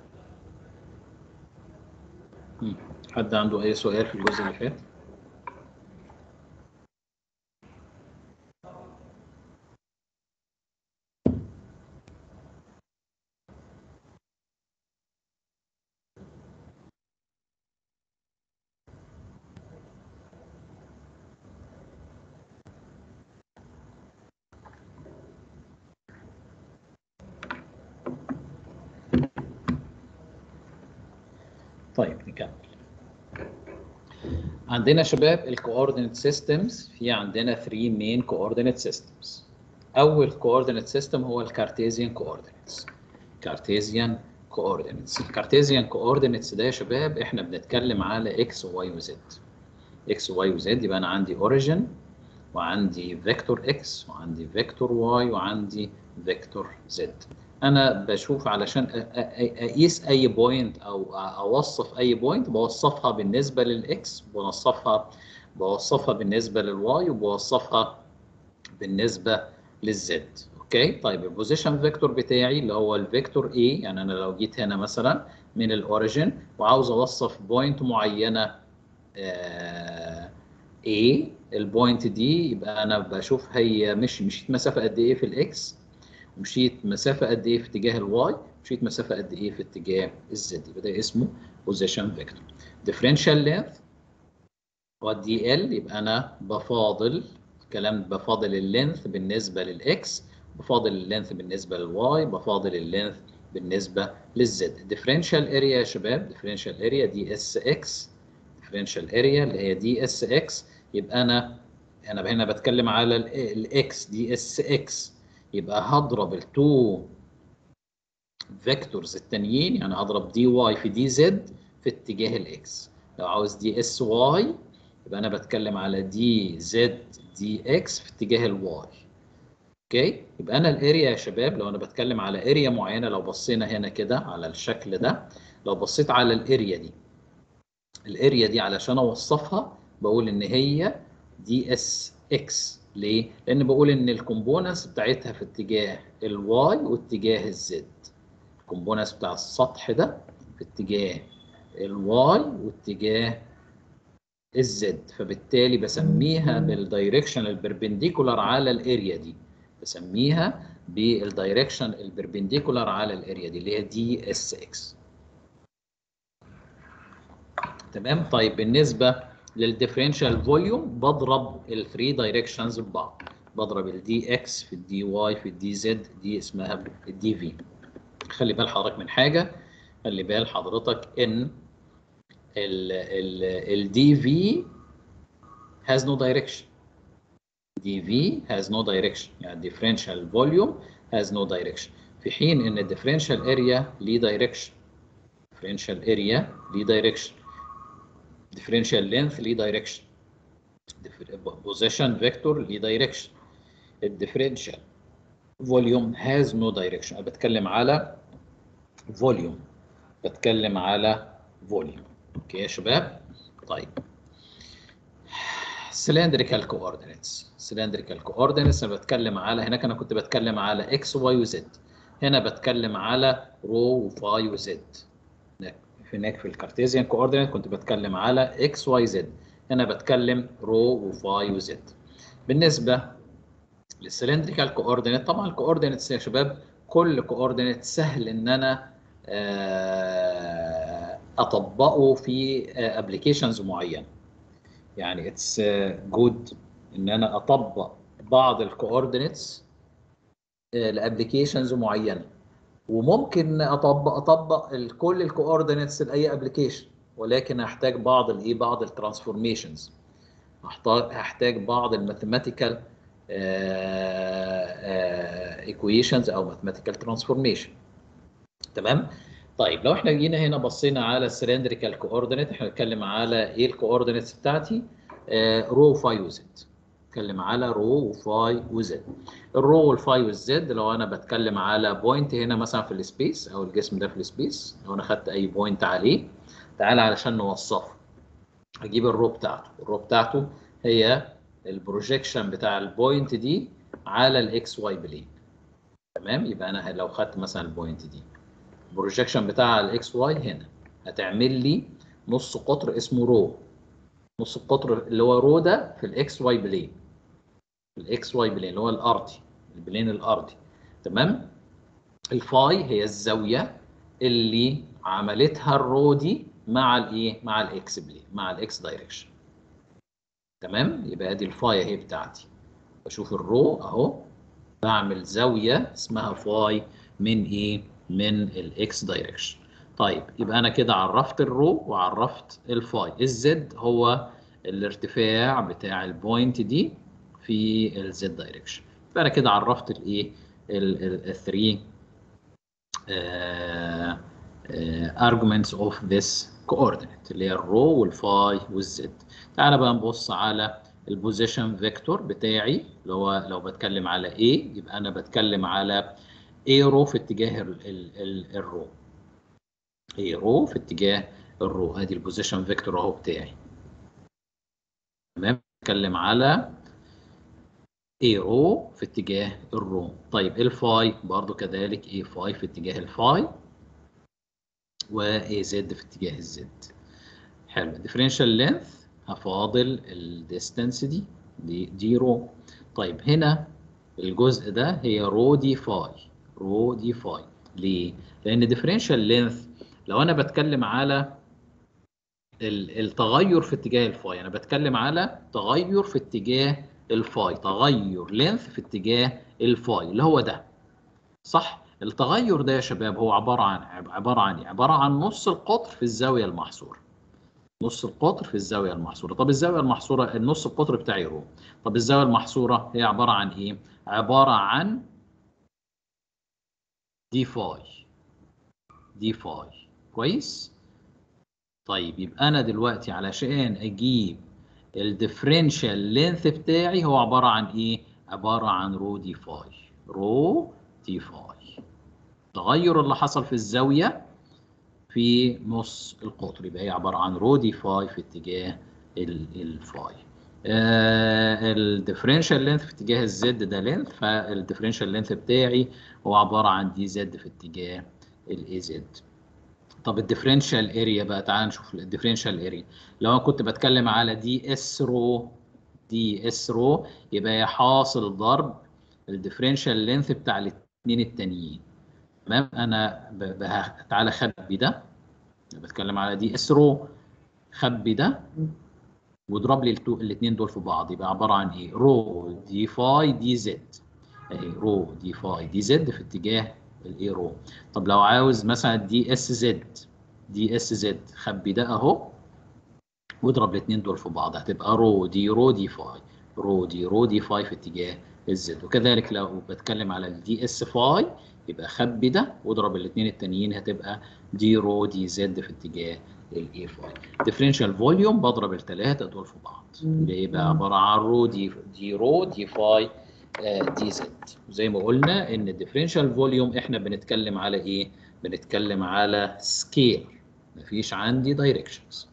حد عنده أي سؤال في الجزء اللي فات؟ طيب نكمل عندنا شباب الكوردينيت سيستمز في عندنا 3 مين كوردينيت سيستمز اول كوردينيت سيستم هو الكارتيزيان كوردينيتس كارتيزيان كوردينيتس الكارتيزيان كوردينيتس ده يا شباب احنا بنتكلم على اكس وواي وزد اكس وواي وزد يبقى انا عندي اوريجين وعندي فيكتور اكس وعندي فيكتور واي وعندي فيكتور زد انا بشوف علشان اقيس اي بوينت او اوصف اي بوينت بوصفها بالنسبه للاكس بوصفها بوصفها بالنسبه للواي وبوصفها بالنسبه للزد اوكي طيب البوزيشن فيكتور بتاعي اللي هو الفيكتور A يعني انا لو جيت هنا مثلا من الاوريجين وعاوز اوصف بوينت معينه آه A البوينت دي يبقى انا بشوف هي مش مشيت مسافه قد ايه في الاكس مشيت مسافه قد ايه في اتجاه الواي مشيت مسافه قد ايه في اتجاه الزد يبقى ده اسمه بوزيشن فيكتور ديفرنشال لينث والدي ال يبقى انا بفاضل الكلام بفاضل اللينث بالنسبه للاكس بفاضل اللينث بالنسبه للواي بفاضل اللينث بالنسبه للزد ديفرنشال اريا يا شباب ديفرنشال اريا دي اس اكس ديفرنشال اريا اللي هي دي اس اكس يبقى انا انا هنا بتكلم على الاكس دي اس اكس يبقى هضرب التو فيكتورز التانيين يعني هضرب دي واي في دي زد في اتجاه الاكس لو عاوز دي اس واي يبقى انا بتكلم على دي زد دي اكس في اتجاه الواي اوكي يبقى انا الاريا يا شباب لو انا بتكلم على اريا معينه لو بصينا هنا كده على الشكل ده لو بصيت على الاريا دي الاريا دي علشان اوصفها بقول ان هي دي اس اكس ليه؟ لان بقول ان الكومبوننتس بتاعتها في اتجاه الواي واتجاه الزد الكومبوننتس بتاع السطح ده في اتجاه الواي واتجاه الزد فبالتالي بسميها بالدايركشن البربنديكولار على الاريا دي بسميها بالدايركشن البربنديكولار على الاريا دي اللي هي دي اس اكس تمام طيب بالنسبه للديفرنشال فوليوم بضرب الثري دايركشنز ببعض بضرب الدي اكس في الدي واي في الدي زد دي اسمها الدي في خلي بال حضرتك من حاجه خلي بال حضرتك ان الدي في has no direction dv has no direction يعني differential volume has no direction في حين ان differential area ليه direction differential area ليه direction differential length ليه direction position vector ليه direction الديفرنشال volume has no direction انا بتكلم على volume بتكلم على volume اوكي يا شباب طيب cylindrical coordinates cylindrical coordinates انا بتكلم على هناك انا كنت بتكلم على x y و z هنا بتكلم على رو وفاي وزد هناك في الكارتيزيان كوردينيت كنت بتكلم على x y z هنا بتكلم رو وفاي وزد بالنسبه للسلندريكال كوردينيت طبعا الكوردينيتس يا شباب كل كوردينيت سهل ان انا اطبقه في ابلكيشنز معينه يعني اتس جود ان انا اطبق بعض الكوردينيتس لابلكيشنز معينه وممكن اطبق اطبق كل الكوردينيتس لاي ابلكيشن ولكن هحتاج بعض الايه بعض الترانسفورميشنز هحتاج بعض الماثيماتيكال ايكويشنز او ماثيماتيكال ترانسفورميشن تمام طيب لو احنا جينا هنا بصينا على السلندريكال كوردينيت احنا بنتكلم على ايه الكوردينيتس بتاعتي آه رو فاي وزد بتكلم على رو وفاي وزد الرو والفاي والزد لو انا بتكلم على بوينت هنا مثلا في السبيس او الجسم ده في السبيس لو انا خدت اي بوينت عليه تعالى علشان نوصفه اجيب الرو بتاعته الرو بتاعته هي البروجيكشن بتاع البوينت دي على الاكس واي بلين تمام يبقى انا لو خدت مثلا البوينت دي البروجيكشن بتاع الاكس واي هنا هتعمل لي نص قطر اسمه رو نص القطر اللي هو رو ده في الاكس واي بلين الاكس واي بلين اللي هو الارضي البلين الارضي تمام الفاي هي الزاويه اللي عملتها الرو دي مع الايه مع الاكس بلين مع الاكس دايركشن تمام يبقى ادي الفاي اهي بتاعتي بشوف الرو اهو بعمل زاويه اسمها فاي من ايه من الاكس دايركشن طيب يبقى انا كده عرفت الرو وعرفت الفاي الزد هو الارتفاع بتاع البوينت دي في الزد دايركشن يبقى انا كده عرفت الايه الثري arguments of this coordinate اللي هي الرو والفاي والزد تعالى بقى نبص على البوزيشن فيكتور بتاعي اللي هو لو بتكلم على A يبقى انا بتكلم على A رو في اتجاه ال ال ال الرو A رو في اتجاه الرو ادي البوزيشن فيكتور اهو بتاعي تمام بتكلم على A رو في اتجاه الرو طيب الفاي برضو كذلك A فاي في اتجاه الفاي و A زد في اتجاه الزد حلو differential length هفاضل الديستانس دي دي دي رو طيب هنا الجزء ده هي رو دي فاي رو دي فاي ليه؟ لأن differential length لو أنا بتكلم على التغير في اتجاه الفاي أنا بتكلم على تغير في اتجاه الفاي تغير لينث في اتجاه الفاي اللي هو ده صح التغير ده يا شباب هو عباره عن عباره عن ايه عباره عن نص القطر في الزاويه المحصوره نص القطر في الزاويه المحصوره طب الزاويه المحصوره النص القطر بتاعي رو طب الزاويه المحصوره هي عباره عن ايه عباره عن دي فاي دي فاي كويس طيب يبقى انا دلوقتي علشان اجيب الديفرنشال لينث بتاعي هو عباره عن ايه عباره عن رو دي فاي رو دي فاي التغير اللي حصل في الزاويه في نص القطر يبقى هي عباره عن رو دي فاي في اتجاه الفاي الديفرنشال لينث في اتجاه الزد ده لينث فالديفرنشال لينث بتاعي هو عباره عن دي زد في اتجاه الاي زد طب الديفرنشال اريا بقى تعال نشوف الديفرنشال اريا لو انا كنت بتكلم على دي اس رو دي اس رو يبقى هي حاصل ضرب الديفرنشال لينث بتاع الاثنين التانيين تمام انا ب... ب... تعالى خبي ده بتكلم على دي اس رو خبي ده واضرب لي الاثنين دول في بعض يبقى عباره عن ايه رو دي فاي دي زد اهي رو دي فاي دي زد في اتجاه الاي رو طب لو عاوز مثلا دي اس زد دي اس زد خبي ده اهو واضرب الاثنين دول في بعض هتبقى رو دي رو دي فاي رو دي رو دي فاي في اتجاه الزد وكذلك لو بتكلم على الدي اس فاي يبقى خبي ده واضرب الاثنين التانيين هتبقى دي رو دي زد في اتجاه الاي فاي ديفرنشال فوليوم بضرب الثلاثه دول في بعض يبقى عباره عن رو دي دي رو دي فاي دي زد زي ما قلنا ان الديفرنشال فوليوم احنا بنتكلم على ايه بنتكلم على سكيل مفيش عندي دايركشنز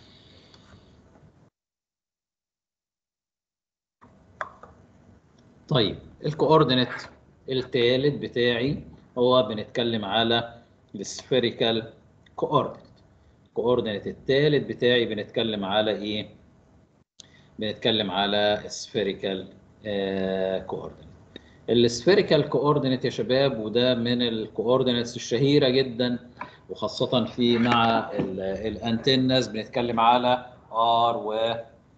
طيب الكوردينيت الثالث بتاعي هو بنتكلم على السفيريكال كوردينيت الكوردينيت الثالث بتاعي بنتكلم على ايه بنتكلم على سفيريكال كوردينيت السفيريكال كوردينيت يا شباب وده من الكوردينيتس الشهيره جدا وخاصه في مع الانتنز بنتكلم على ار و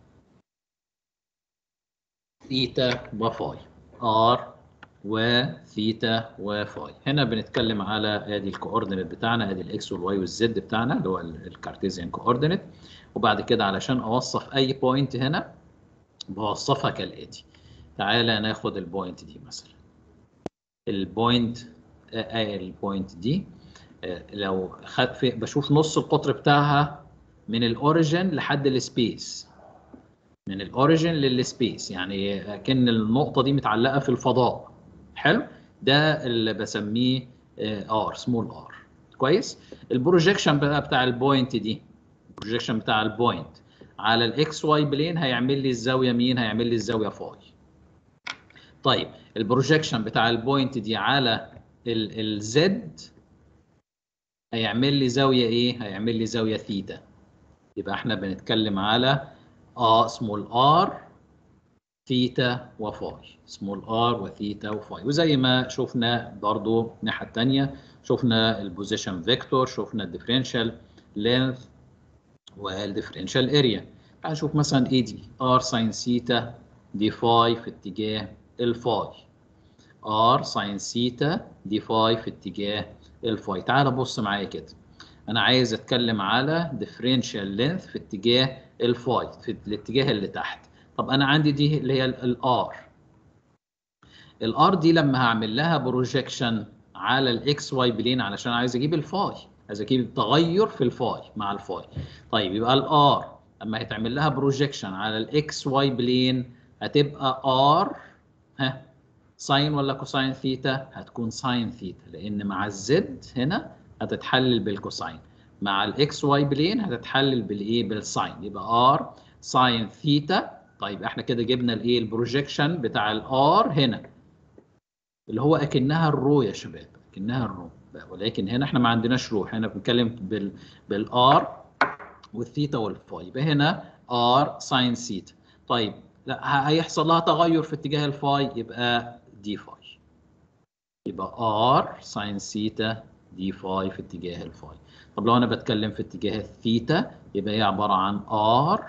ثيتا وفاي ار وثيتا وفاي هنا بنتكلم على ادي الكوردينيت بتاعنا ادي الاكس والواي والزد بتاعنا اللي هو الكارتيزيان كوردينيت وبعد كده علشان اوصف اي بوينت هنا بوصفها كالاتي تعالى ناخد البوينت دي مثلا البوينت آه البوينت دي آه لو خد في بشوف نص القطر بتاعها من الاوريجن لحد السبيس من الاوريجن للسبيس يعني كأن النقطه دي متعلقه في الفضاء حلو ده اللي بسميه ار سمول ار كويس البروجيكشن بقى بتاع البوينت دي البروجيكشن بتاع البوينت على الاكس واي بلين هيعمل لي الزاويه مين هيعمل لي الزاويه فاي طيب البروجيكشن بتاع البوينت دي على الزد هيعمل لي زاويه ايه هيعمل لي زاويه ثيتا يبقى احنا بنتكلم على اه سمول ار ثيتا وفاي سمول ار وثيتا وفاي وزي ما شفنا برضو الناحيه الثانيه شفنا البوزيشن فيكتور شفنا الديفرنشال لينث والديفرنشال اريا هنشوف مثلا ايه دي ار ساين ثيتا دي فاي في اتجاه الفاي ار ساين ثيتا دي فاي في اتجاه الفاي تعال بص معايا كده انا عايز اتكلم على differential length في اتجاه الفاي في الاتجاه اللي تحت طب انا عندي دي اللي هي الار الار دي لما هعمل لها بروجيكشن على الاكس واي بلين علشان عايز اجيب الفاي عايز اجيب تغير في الفاي مع الفاي طيب يبقى الار لما هيتعمل لها بروجيكشن على الاكس واي بلين هتبقى ار ها ساين ولا كوساين ثيتا هتكون ساين ثيتا لان مع الزد هنا هتتحلل بالكوساين مع الاكس واي بلين هتتحلل بالايه بالساين يبقى ار ساين ثيتا طيب احنا كده جبنا الايه البروجيكشن بتاع الار هنا اللي هو اكنها الرو يا شباب اكنها الرو ولكن هنا احنا ما عندناش رو هنا بنتكلم بال بالار والثيتا والفاي يبقى هنا ار ساين ثيتا طيب لا هيحصل لها تغير في اتجاه الفاي يبقى دي فاي يبقى ار ساين ثيتا دي فاي في اتجاه الفاي طب لو انا بتكلم في اتجاه الثيتا يبقى هي عباره عن ار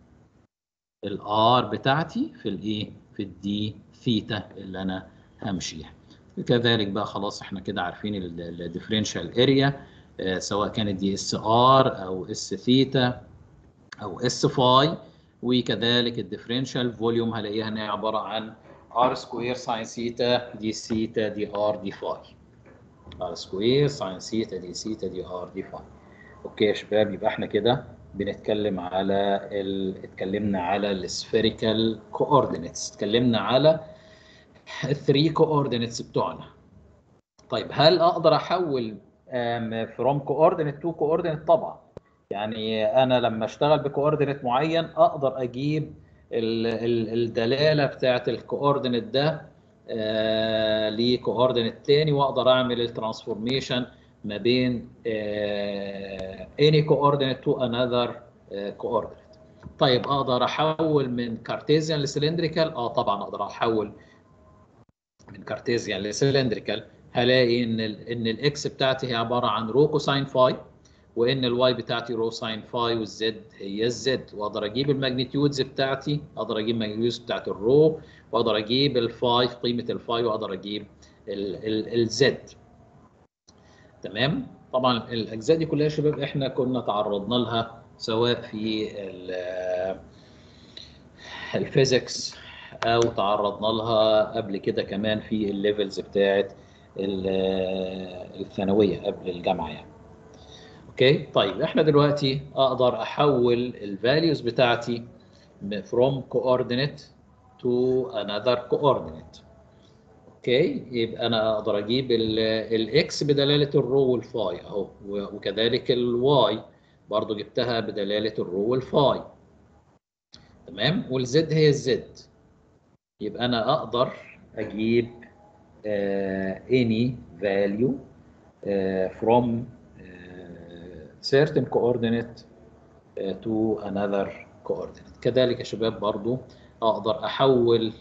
الار بتاعتي في الايه في الدي ثيتا اللي انا همشيها كذلك بقى خلاص احنا كده عارفين الديفرنشال اريا سواء كانت دي اس ار او اس ثيتا او اس فاي وكذلك الديفرنشال فوليوم هلاقيها ان هي عباره عن ار سكوير ساين ثيتا دي ثيتا دي ار دي فاي ار سكوير ساين ثيتا دي ثيتا دي ار دي فاي اوكي يا شباب يبقى احنا كده بنتكلم على ال... اتكلمنا على السفيريكال كوردينيتس اتكلمنا على الثري كوردينيتس بتوعنا طيب هل اقدر احول فروم كوردينيت تو كوردينيت طبعا يعني انا لما اشتغل بكوردينيت معين اقدر اجيب ال... ال... الدلاله بتاعه الكوردينيت ده آه لكوردينيت تاني واقدر اعمل الترانسفورميشن ما بين آه any coordinate to another آه coordinate. طيب اقدر احول من كارتيزيان لسلندريكال؟ اه طبعا اقدر احول من كارتيزيان لسلندريكال هلاقي ان ال ان الاكس بتاعتي هي عباره عن رو كوساين فاي وان الواي بتاعتي رو ساين فاي والزد هي الزد واقدر اجيب الماجنتيودز بتاعتي اقدر اجيب الماجنتيودز بتاعت الرو واقدر اجيب الفاي قيمه الفاي واقدر اجيب الزد تمام طبعا الاجزاء دي كلها يا شباب احنا كنا تعرضنا لها سواء في الفيزيكس او تعرضنا لها قبل كده كمان في الليفلز بتاعه الثانويه قبل الجامعه يعني اوكي طيب احنا دلوقتي اقدر احول الفاليوز بتاعتي from coordinate to another coordinate اوكي يبقى انا اقدر اجيب الاكس بدلاله الرو والفاي اهو وكذلك الواي برضو جبتها بدلاله الرو والفاي تمام والزد هي الزد يبقى انا اقدر اجيب uh, any value uh, from uh, certain coordinate uh, to another coordinate كذلك يا شباب برضو اقدر احول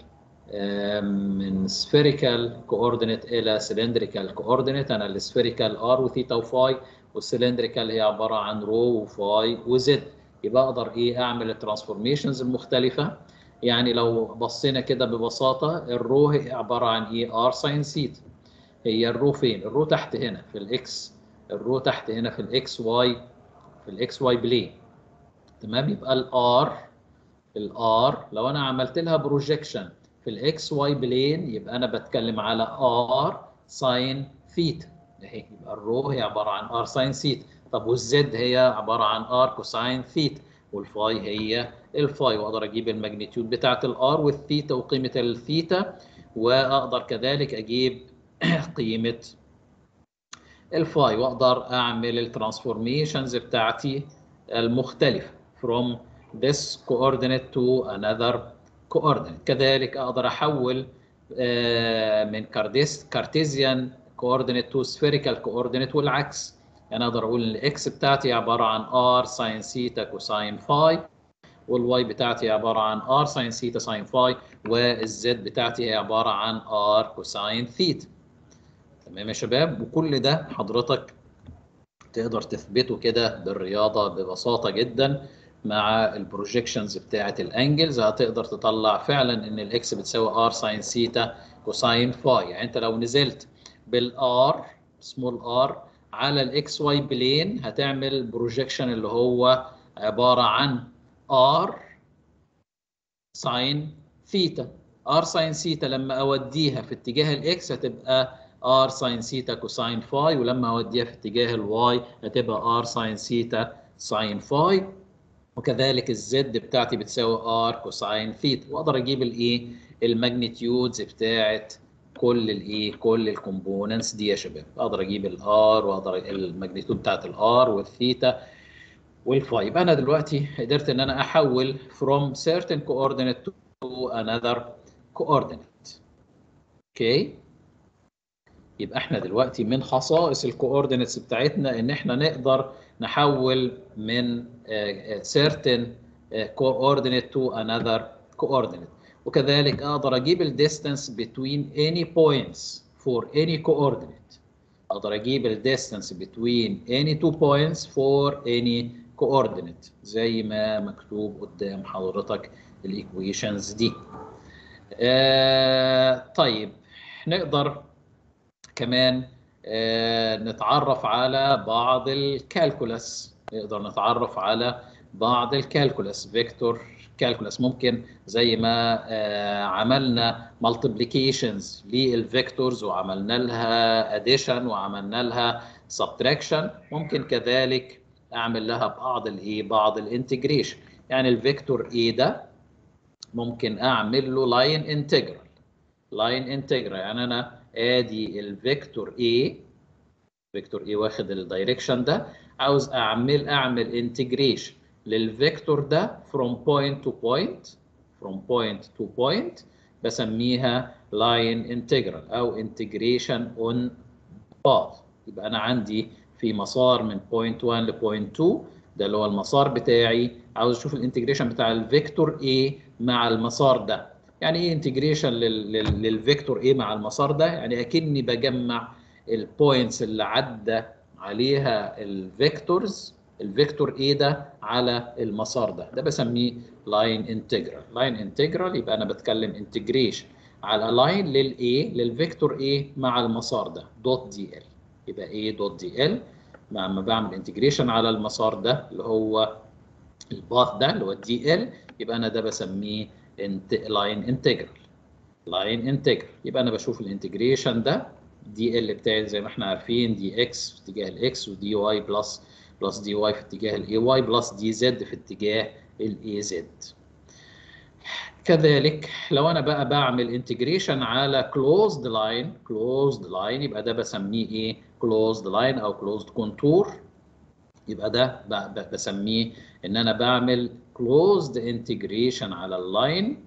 من spherical coordinate الى cylindrical coordinate انا السفيريكال ار وثيتا وفاي والسلندريكال هي عباره عن رو وفاي وزد يبقى اقدر ايه اعمل الترانسفورميشنز المختلفه يعني لو بصينا كده ببساطه الرو هي عباره عن ايه ار ساين سيت هي الرو فين الرو تحت هنا في الاكس الرو تحت هنا في الاكس واي في الاكس واي بلين تمام يبقى الار الار لو انا عملت لها بروجيكشن في الاكس واي بلين يبقى انا بتكلم على ار ساين ثيتا اهي يبقى الرو هي عباره عن ار ساين ثيتا طب والزد هي عباره عن ار كوساين ثيتا والفاي هي الفاي واقدر اجيب الماجنتيود بتاعه الار والثيتا وقيمه الثيتا واقدر كذلك اجيب قيمه الفاي واقدر اعمل الترانسفورميشنز بتاعتي المختلفه from this coordinate to another coordinate كذلك اقدر احول من كارتيزيان coordinate to spherical coordinate والعكس يعني اقدر اقول ان الاكس بتاعتي عباره عن ار ساين سيتا كوساين فاي والواي بتاعتي عباره عن ار ساين سيتا ساين فاي والزد بتاعتي هي عباره عن ار كوساين ثيتا تمام يا شباب وكل ده حضرتك تقدر تثبته كده بالرياضه ببساطه جدا مع البروجيكشنز بتاعه الانجلز هتقدر تطلع فعلا ان الاكس بتساوي ار ساين سيتا كوساين فاي يعني انت لو نزلت بالار سمول ار على الاكس واي بلين هتعمل بروجيكشن اللي هو عباره عن ار ساين ثيتا ار ساين ثيتا لما اوديها في اتجاه الاكس هتبقى ار ساين ثيتا كوساين فاي ولما اوديها في اتجاه الواي هتبقى ار ساين ثيتا ساين فاي وكذلك الزد بتاعتي بتساوي ار كوساين ثيتا واقدر اجيب الايه الماجنتيودز بتاعت كل الايه كل الكومبوننتس دي يا شباب اقدر اجيب الار واقدر الماجنتيود بتاعت الار والثيتا والفاي يبقى انا دلوقتي قدرت ان انا احول from certain coordinate to another coordinate اوكي يبقى احنا دلوقتي من خصائص الكوردينتس بتاعتنا ان احنا نقدر نحول من certain coordinate to another coordinate وكذلك اقدر اجيب الديستانس between any points for any coordinate اقدر اجيب الديستانس between any two points for any coordinate زي ما مكتوب قدام حضرتك الايكويشنز دي آه طيب نقدر كمان آه نتعرف على بعض الكالكولاس نقدر نتعرف على بعض الكالكولاس فيكتور كالكولاس ممكن زي ما آه عملنا مالتيبليكيشنز للفيكتورز وعملنا لها اديشن وعملنا لها سبتراكشن ممكن كذلك اعمل لها بعض الايه بعض الانتجريشن يعني الفيكتور اي ده ممكن اعمل له لاين انتجرال لاين انتجرال يعني انا ادي الفيكتور A فيكتور A واخد الدايركشن ده عاوز اعمل اعمل انتجريشن للفيكتور ده from point to point from point to point بسميها line integral او integration on path يبقى انا عندي في مسار من point 1 ل point 2 ده اللي هو المسار بتاعي عاوز اشوف الانتجريشن بتاع الفيكتور A مع المسار ده يعني ايه انتجريشن للفيكتور A مع المسار ده يعني اكني بجمع البوينتس اللي عدى عليها الفيكتورز الفيكتور A ده على المسار ده ده بسميه لاين انتجرال لاين انتجرال يبقى انا بتكلم انتجريشن على لاين للاي للفيكتور A مع المسار ده دوت دي ال يبقى A دوت دي ال لما بعمل انتجريشن على المسار ده اللي هو الباث ده اللي هو الدي ال يبقى انا ده بسميه لاين انتجرال لاين انتجرال يبقى انا بشوف الانتجريشن ده دي ال بتاعي زي ما احنا عارفين دي اكس في اتجاه الاكس ودي واي بلس بلس دي واي في اتجاه الاي واي بلس دي زد في اتجاه الاي زد كذلك لو انا بقى بعمل انتجريشن على كلوزد لاين كلوزد لاين يبقى ده بسميه ايه كلوزد لاين او كلوزد كونتور يبقى ده بسميه ان انا بعمل كلوزد انتجريشن على اللاين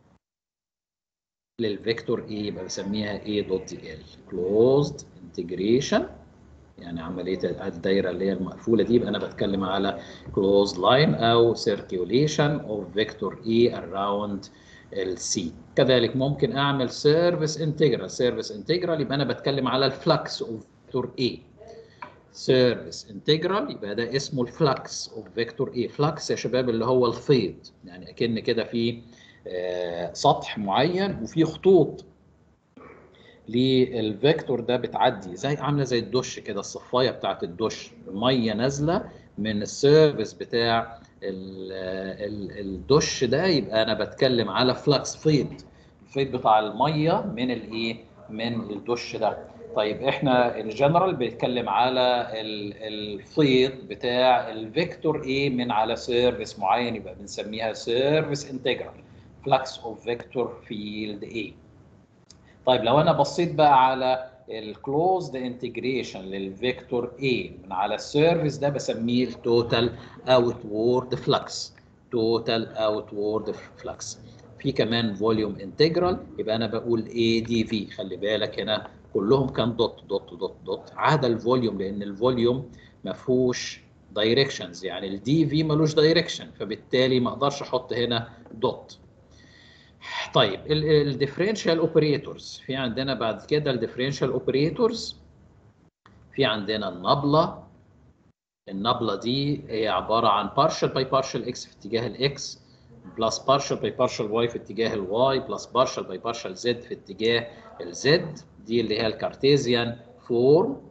للفيكتور A يبقى بسميها A دوت دي ال كلوزد انتجريشن يعني عمليه الدايره اللي هي المقفوله دي يبقى انا بتكلم على closed line او circulation of vector E around السي كذلك ممكن اعمل سيرفيس انتجرال سيرفيس انتجرال يبقى انا بتكلم على الفلكس اوف فيكتور A سيرفيس انتجرال يبقى ده اسمه الفلكس اوف فيكتور A فلكس يا شباب اللي هو الفيض يعني اكن كده في آه سطح معين وفي خطوط للفيكتور ده بتعدي زي عامله زي الدش كده الصفايه بتاعت الدش الميه نازله من السيرفيس بتاع ال ال الدش ده يبقى انا بتكلم على فلكس فيض الفيض بتاع الميه من الايه من الدش ده طيب احنا الجنرال بيتكلم على الفيض بتاع الفيكتور ايه من على سيرفيس معين يبقى بنسميها سيرفيس انتجرال فلكس اوف فيكتور فيلد ايه طيب لو انا بصيت بقى على الكلوزد انتجريشن للفيكتور A من على السيرفيس ده بسميه التوتال اوتورد فلكس توتال اوتورد فلكس في كمان فوليوم انتجرال يبقى انا بقول A دي في خلي بالك هنا كلهم كان دوت دوت دوت دوت عدا الفوليوم لان الفوليوم ما فيهوش دايركشنز يعني الدي في ملوش دايركشن فبالتالي ما اقدرش احط هنا دوت طيب الديفرنشال اوبريتورز في عندنا بعد كده الديفرنشال اوبريتورز في عندنا النبله النبله دي هي عباره عن partial باي partial x في اتجاه الاكس بلس partial باي partial y في اتجاه الواي بلس partial باي partial z في اتجاه الزد دي اللي هي الكارتيزيان فورم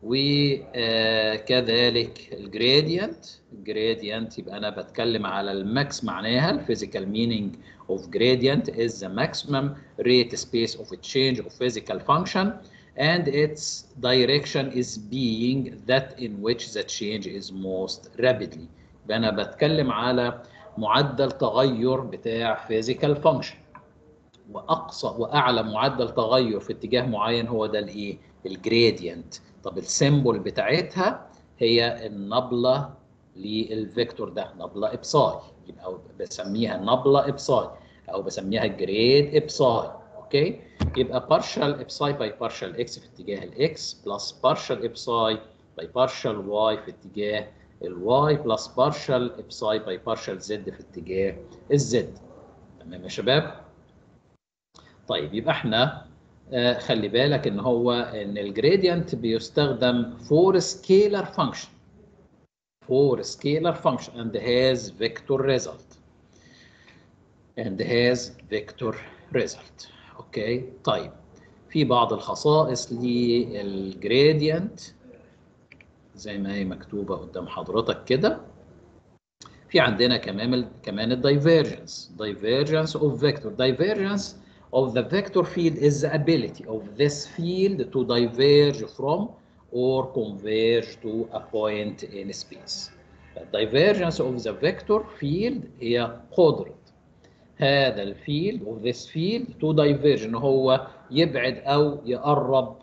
وكذلك الجريدينت الجريدينت يبقى انا بتكلم على الماكس معناها الفيزيكال meaning of gradient is the maximum rate space of a change of physical function and its direction is being that in which the change is most rapidly يبقى انا بتكلم على معدل تغير بتاع physical function واقصى واعلى معدل تغير في اتجاه معين هو ده الايه الجريدينت طب السيمبل بتاعتها هي النبله للفيكتور ده نبله ابساي يبقى بسميها نبله ابساي او بسميها جريد ابساي اوكي يبقى بارشال ابساي باي بارشال اكس في اتجاه الاكس بلس بارشال ابساي باي بارشال واي في اتجاه الواي بلس بارشال ابساي باي بارشال زد في اتجاه الزد تمام يا شباب طيب يبقى احنا آه خلي بالك ان هو ان الجريدينت بيستخدم for scalar function for scalar function and has vector result and has vector result اوكي طيب في بعض الخصائص للجريدينت زي ما هي مكتوبه قدام حضرتك كده في عندنا كمان كمان الدايفيرجنس divergence of vector divergence of the vector field is the ability of this field to diverge from or converge to a point in space. The divergence of the vector field هي قدرة هذا الفيلد of this field to diverge ان هو يبعد او يقرب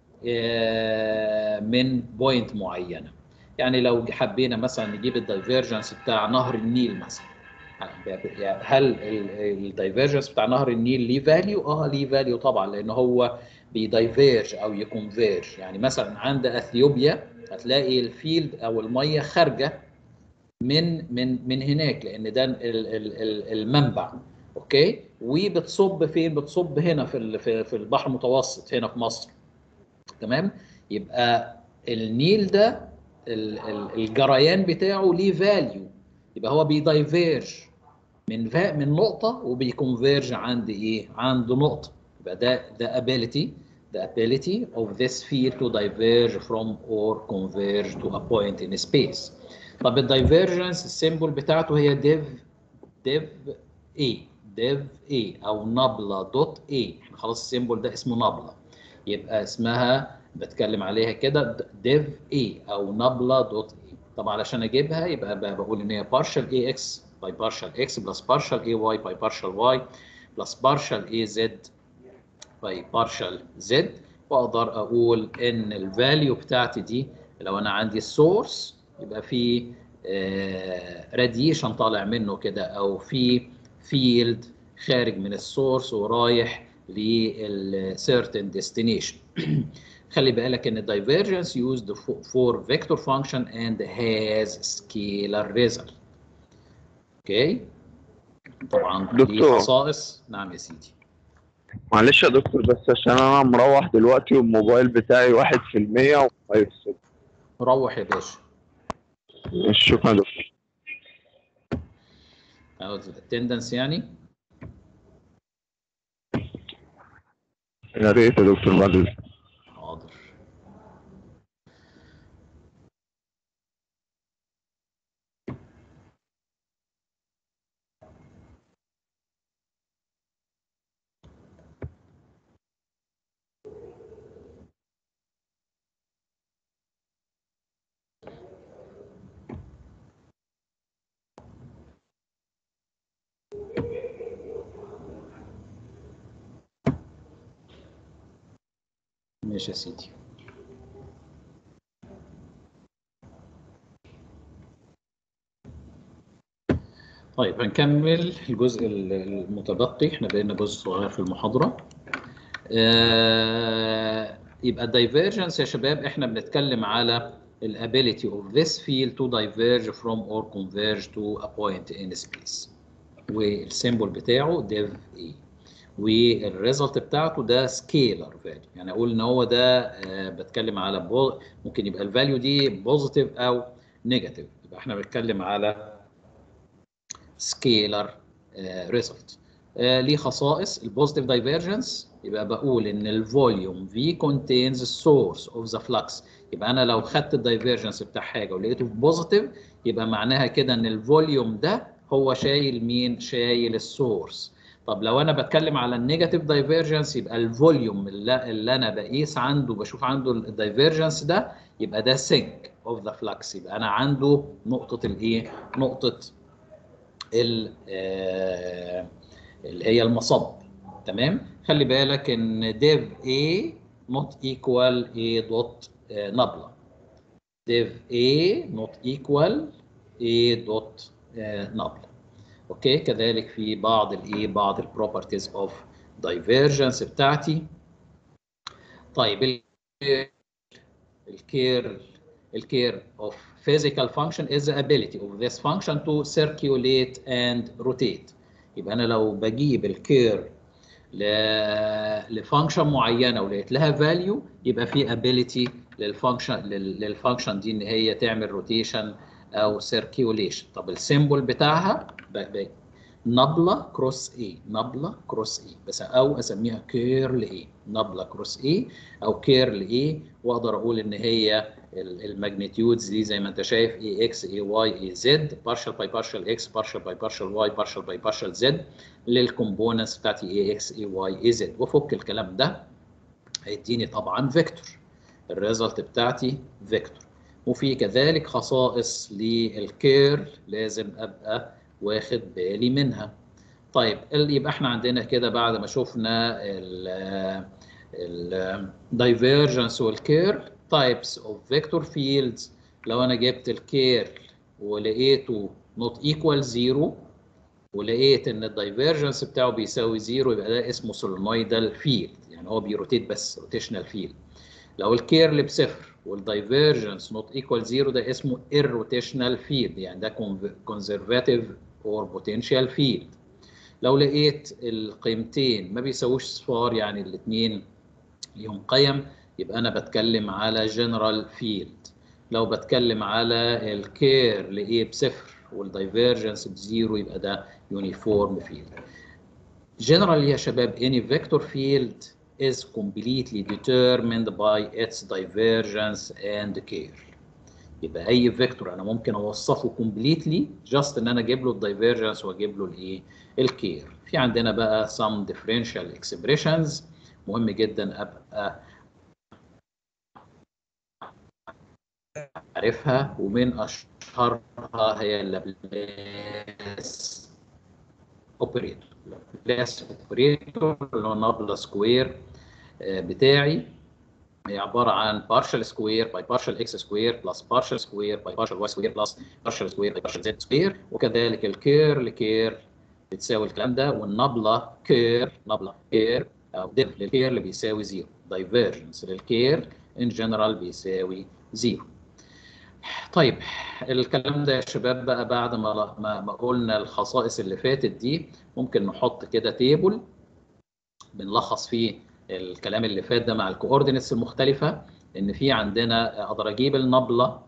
من بوينت معينة. يعني لو حبينا مثلا نجيب الدايفيرجنس بتاع نهر النيل مثلا هل الدايفيرجنس بتاع نهر النيل ليه فاليو؟ اه ليه فاليو طبعا لان هو بيدايفيرج او يكونفيرج يعني مثلا عند اثيوبيا هتلاقي الفيلد او الميه خارجه من من من هناك لان ده المنبع اوكي وبتصب فين؟ بتصب هنا في في البحر المتوسط هنا في مصر تمام؟ يبقى النيل ده الجريان بتاعه ليه فاليو يبقى هو بيدايفيرج من فا من نقطة وبيكونفيرج عند إيه؟ عند نقطة يبقى ده ده ability the ability of this field to diverge from or converge to a point in space. طب الدايفيرجنس السيمبل بتاعته هي div div A div A أو نبلة دوت A احنا خلاص السيمبل ده اسمه نبلة يبقى اسمها بتكلم عليها كده div A أو نبلة دوت A طب علشان اجيبها يبقى بقول ان هي partial ax by partial x plus partial ay by partial y plus partial az by partial z واقدر اقول ان الفاليو بتاعتي دي لو انا عندي السورس يبقى في راديشن طالع منه كده او في فيلد خارج من السورس ورايح للسيرتن ديستنيشن خلي بالك ان divergence used for vector function and has scalar result. اوكي طبعا دي دكتور. خصائص نعم يا سيدي معلش يا دكتور بس عشان انا مروح دلوقتي والموبايل بتاعي واحد في المية وهيفصل روح يا باشا شكرا يا دكتور الاتندنس يعني يا ريت يا دكتور بعد إذنك. حاضر ماشي يا سيدي طيب هنكمل الجزء المتبقي احنا بقينا جزء صغير في المحاضرة آه يبقى الدايفيرجنس يا شباب احنا بنتكلم على الابيليتي of this field to diverge from or converge to a point in space والسيمبل بتاعه div A والريزلت بتاعته ده سكيلر فاليو يعني اقول ان هو ده آه بتكلم على بو ممكن يبقى الفاليو دي بوزيتيف او نيجاتيف يبقى احنا بنتكلم على سكيلر ريزلت ليه خصائص البوزيتيف دايفيرجنس يبقى بقول ان الفوليوم V contains the source of the flux يبقى انا لو خدت الدايفيرجنس بتاع حاجه ولقيته بوزيتيف يبقى معناها كده ان الفوليوم ده هو شايل مين شايل السورس طب لو انا بتكلم على النيجاتيف دايفيرجنس يبقى الفوليوم اللي, اللي انا بقيس عنده بشوف عنده الدايفيرجنس ده يبقى ده سينك اوف ذا فلكس يبقى انا عنده نقطه الايه نقطه ال آه اللي هي المصب تمام خلي بالك ان ديف A not equal A dot آه نبلة ديف A not equal A dot آه نبلة اوكي كذلك في بعض الايه بعض البروبرتيز اوف دايفيرجنس بتاعتي طيب الكير الكير of physical function is the ability of this function to circulate and rotate يبقى انا لو بجيب الكير لفانكشن معينه ولقيت لها فاليو يبقى في ability للفانكشن للفانكشن دي ان هي تعمل روتيشن او سيركيوليشن طب السيمبل بتاعها نبله كروس اي نبله كروس اي بس او اسميها كيرل اي نبله كروس اي او كيرل اي واقدر اقول ان هي الماجنتيودز دي زي ما انت شايف اي اكس اي واي اي زد بارشل باي بارشل اكس بارشل باي بارشل واي بارشل باي بارشل زد للكومبوننتس بتاعتي اي اكس اي واي اي زد وافك الكلام ده هيديني طبعا فيكتور الريزلت بتاعتي فيكتور وفي كذلك خصائص للكير لازم ابقى واخد بالي منها طيب يبقى احنا عندنا كده بعد ما شفنا الدايفيرجنس والكير تايبس اوف فيكتور فيلدز لو انا جبت الكير ولقيته نوت ايكوال زيرو ولقيت ان الدايفيرجنس بتاعه بيساوي زيرو يبقى ده اسمه سولنويدال فيلد يعني هو بيروتيت بس روتيشنال فيلد لو الكيرل بصفر والدايفيرجنس نوت ايكوال زيرو ده اسمه irrotational فيلد يعني ده conservative or potential فيلد لو لقيت القيمتين ما بيساووش صفار يعني الاثنين ليهم قيم يبقى انا بتكلم على جنرال فيلد لو بتكلم على الكير لايه بصفر والدايفيرجنس بزيرو يبقى ده يونيفورم فيلد جنرال يا شباب any vector field is completely determined by its divergence and care يبقى اي فيكتور انا ممكن اوصفه completely just ان انا اجيب له الدايفيرجنس واجيب له الايه الكير في عندنا بقى some differential expressions مهم جدا ابقى عارفها ومن اشهرها هي اللابلاس اوبريتور اللابلاس اوبريتور اللي هو نابلا سكوير بتاعي هي عباره عن partial square by partial x square plus partial square by partial y square plus partial square by partial z square وكذلك الكير لكير بتساوي الكلام ده والنبله كير نبله كير او ديف للكير اللي بيساوي زيرو divergence للكير in general بيساوي زيرو طيب الكلام ده يا شباب بقى بعد ما ما, ما قلنا الخصائص اللي فاتت دي ممكن نحط كده تيبل بنلخص فيه الكلام اللي فات ده مع الكوردينتس المختلفه ان في عندنا اقدر اجيب النبله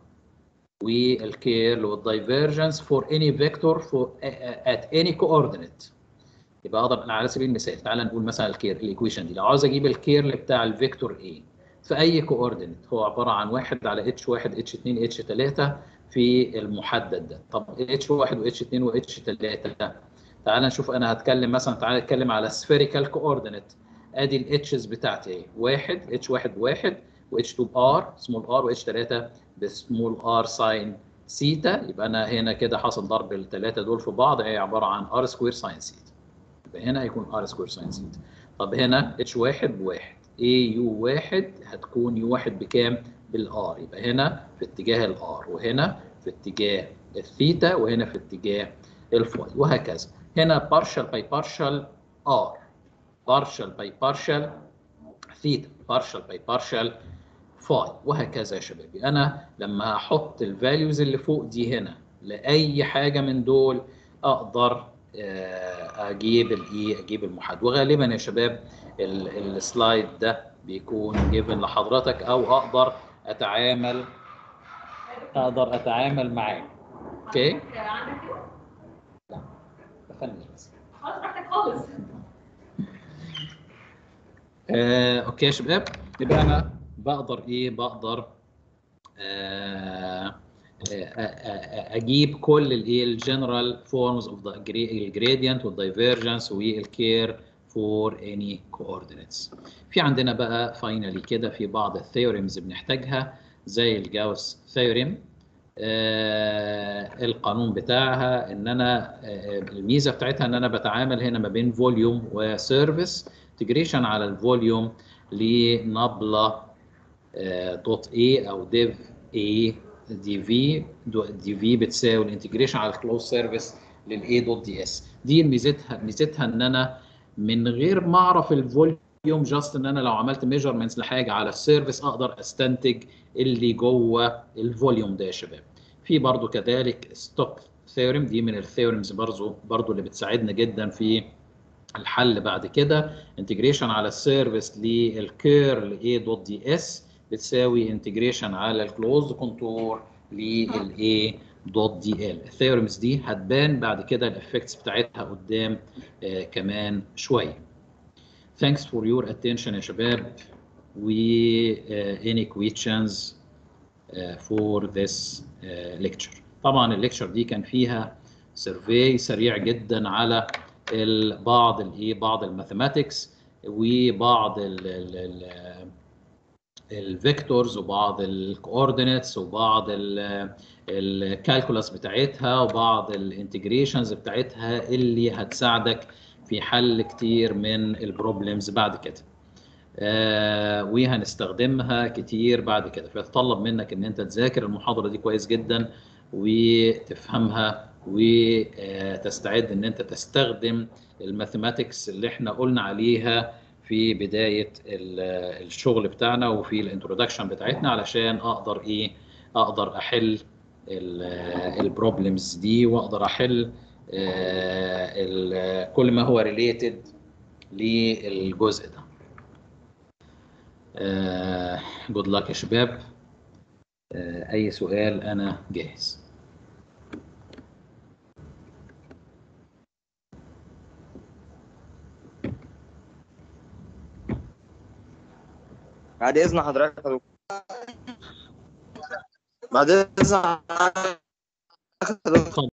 والكيرل والدايفيرجنس فور اني فيكتور فور ات اني كوردينيت يبقى اقدر انا على سبيل المثال تعال نقول مثلا الكير الايكويشن دي لو عاوز اجيب الكيرل بتاع الفيكتور A في اي كوردينيت هو عباره عن واحد على اتش 1 اتش 2 اتش 3 في المحدد ده طب اتش 1 واتش 2 واتش 3 تعال نشوف انا هتكلم مثلا تعال نتكلم على سفيريكال كوردينيت ادي الاتشز بتاعتي اهي 1 اتش 1 بواحد واتش 2 بار سمول ار واتش 3 بسمول ار ساين سيتا يبقى انا هنا كده حاصل ضرب الثلاثه دول في بعض هي عباره عن ار سكوير ساين سيتا يبقى هنا هيكون ار سكوير ساين سيتا طب هنا اتش 1 بواحد اي يو 1 هتكون يو 1 بكام؟ بالار يبقى هنا في اتجاه الار وهنا في اتجاه الثيتا وهنا في اتجاه الفاي وهكذا هنا بارشل باي بارشل ار بارشل باي بارشل ثيتا بارشل باي بارشل فاي وهكذا يا شبابي انا لما احط الفاليوز اللي فوق دي هنا لاي حاجه من دول اقدر اجيب الايه اجيب المحدد وغالبا يا شباب السلايد ده بيكون جيفن لحضرتك او اقدر اتعامل اقدر اتعامل معاه اوكي لا بفنش بس خلاص براحتك خالص آه، اوكي يا شباب يبقى انا بقدر ايه بقدر آه، اجيب كل الايه الجنرال فورمز اوف ذا الجريدينت والدايفرجنس والكير فور اني coordinates في عندنا بقى فاينلي كده في بعض الثيوريمز بنحتاجها زي الجاوس ثيوريم آه القانون بتاعها ان انا آه الميزه بتاعتها ان انا بتعامل هنا ما بين فوليوم وسيرفيس انتجريشن على الفوليوم لنبله آه دوت اي او ديف اي دي في دي في بتساوي الانتجريشن على الكلوز سيرفيس للاي دوت دي اس دي ميزتها ميزتها ان انا من غير ما اعرف الفوليوم جاست ان انا لو عملت ميجرمنتس لحاجه على السيرفيس اقدر استنتج اللي جوه الفوليوم ده يا شباب في برضو كذلك ستوك ثيوريم دي من الثيوريمز برضو برضو اللي بتساعدنا جدا في الحل بعد كده انتجريشن على السيرفيس للكيرل اي دوت دي اس بتساوي انتجريشن على الكلوزد كونتور للاي دوت دي ال الثيوريمز دي هتبان بعد كده الافكتس بتاعتها قدام آه كمان شويه thanks for your attention يا شباب و uh, any questions uh, for this uh, lecture طبعا الليكتشر دي كان فيها سيرفي سريع جدا على بعض الايه بعض الماثيماتكس وبعض ال ال ال الفيكتورز وبعض الكوردينيتس وبعض الكالكولاس بتاعتها وبعض الانتجريشنز بتاعتها اللي هتساعدك في حل كتير من البروبلمز بعد كده آه وهنستخدمها كتير بعد كده فيتطلب منك ان انت تذاكر المحاضره دي كويس جدا وتفهمها وتستعد ان انت تستخدم الماثيماتكس اللي احنا قلنا عليها في بدايه الشغل بتاعنا وفي الانترودكشن بتاعتنا علشان اقدر ايه اقدر احل البروبلمز دي واقدر احل كل ما هو ريليتد للجزء ده جود لك يا شباب اي سؤال انا جاهز بعد اذن حضرتك يا دكتور بعد اذن حضرتك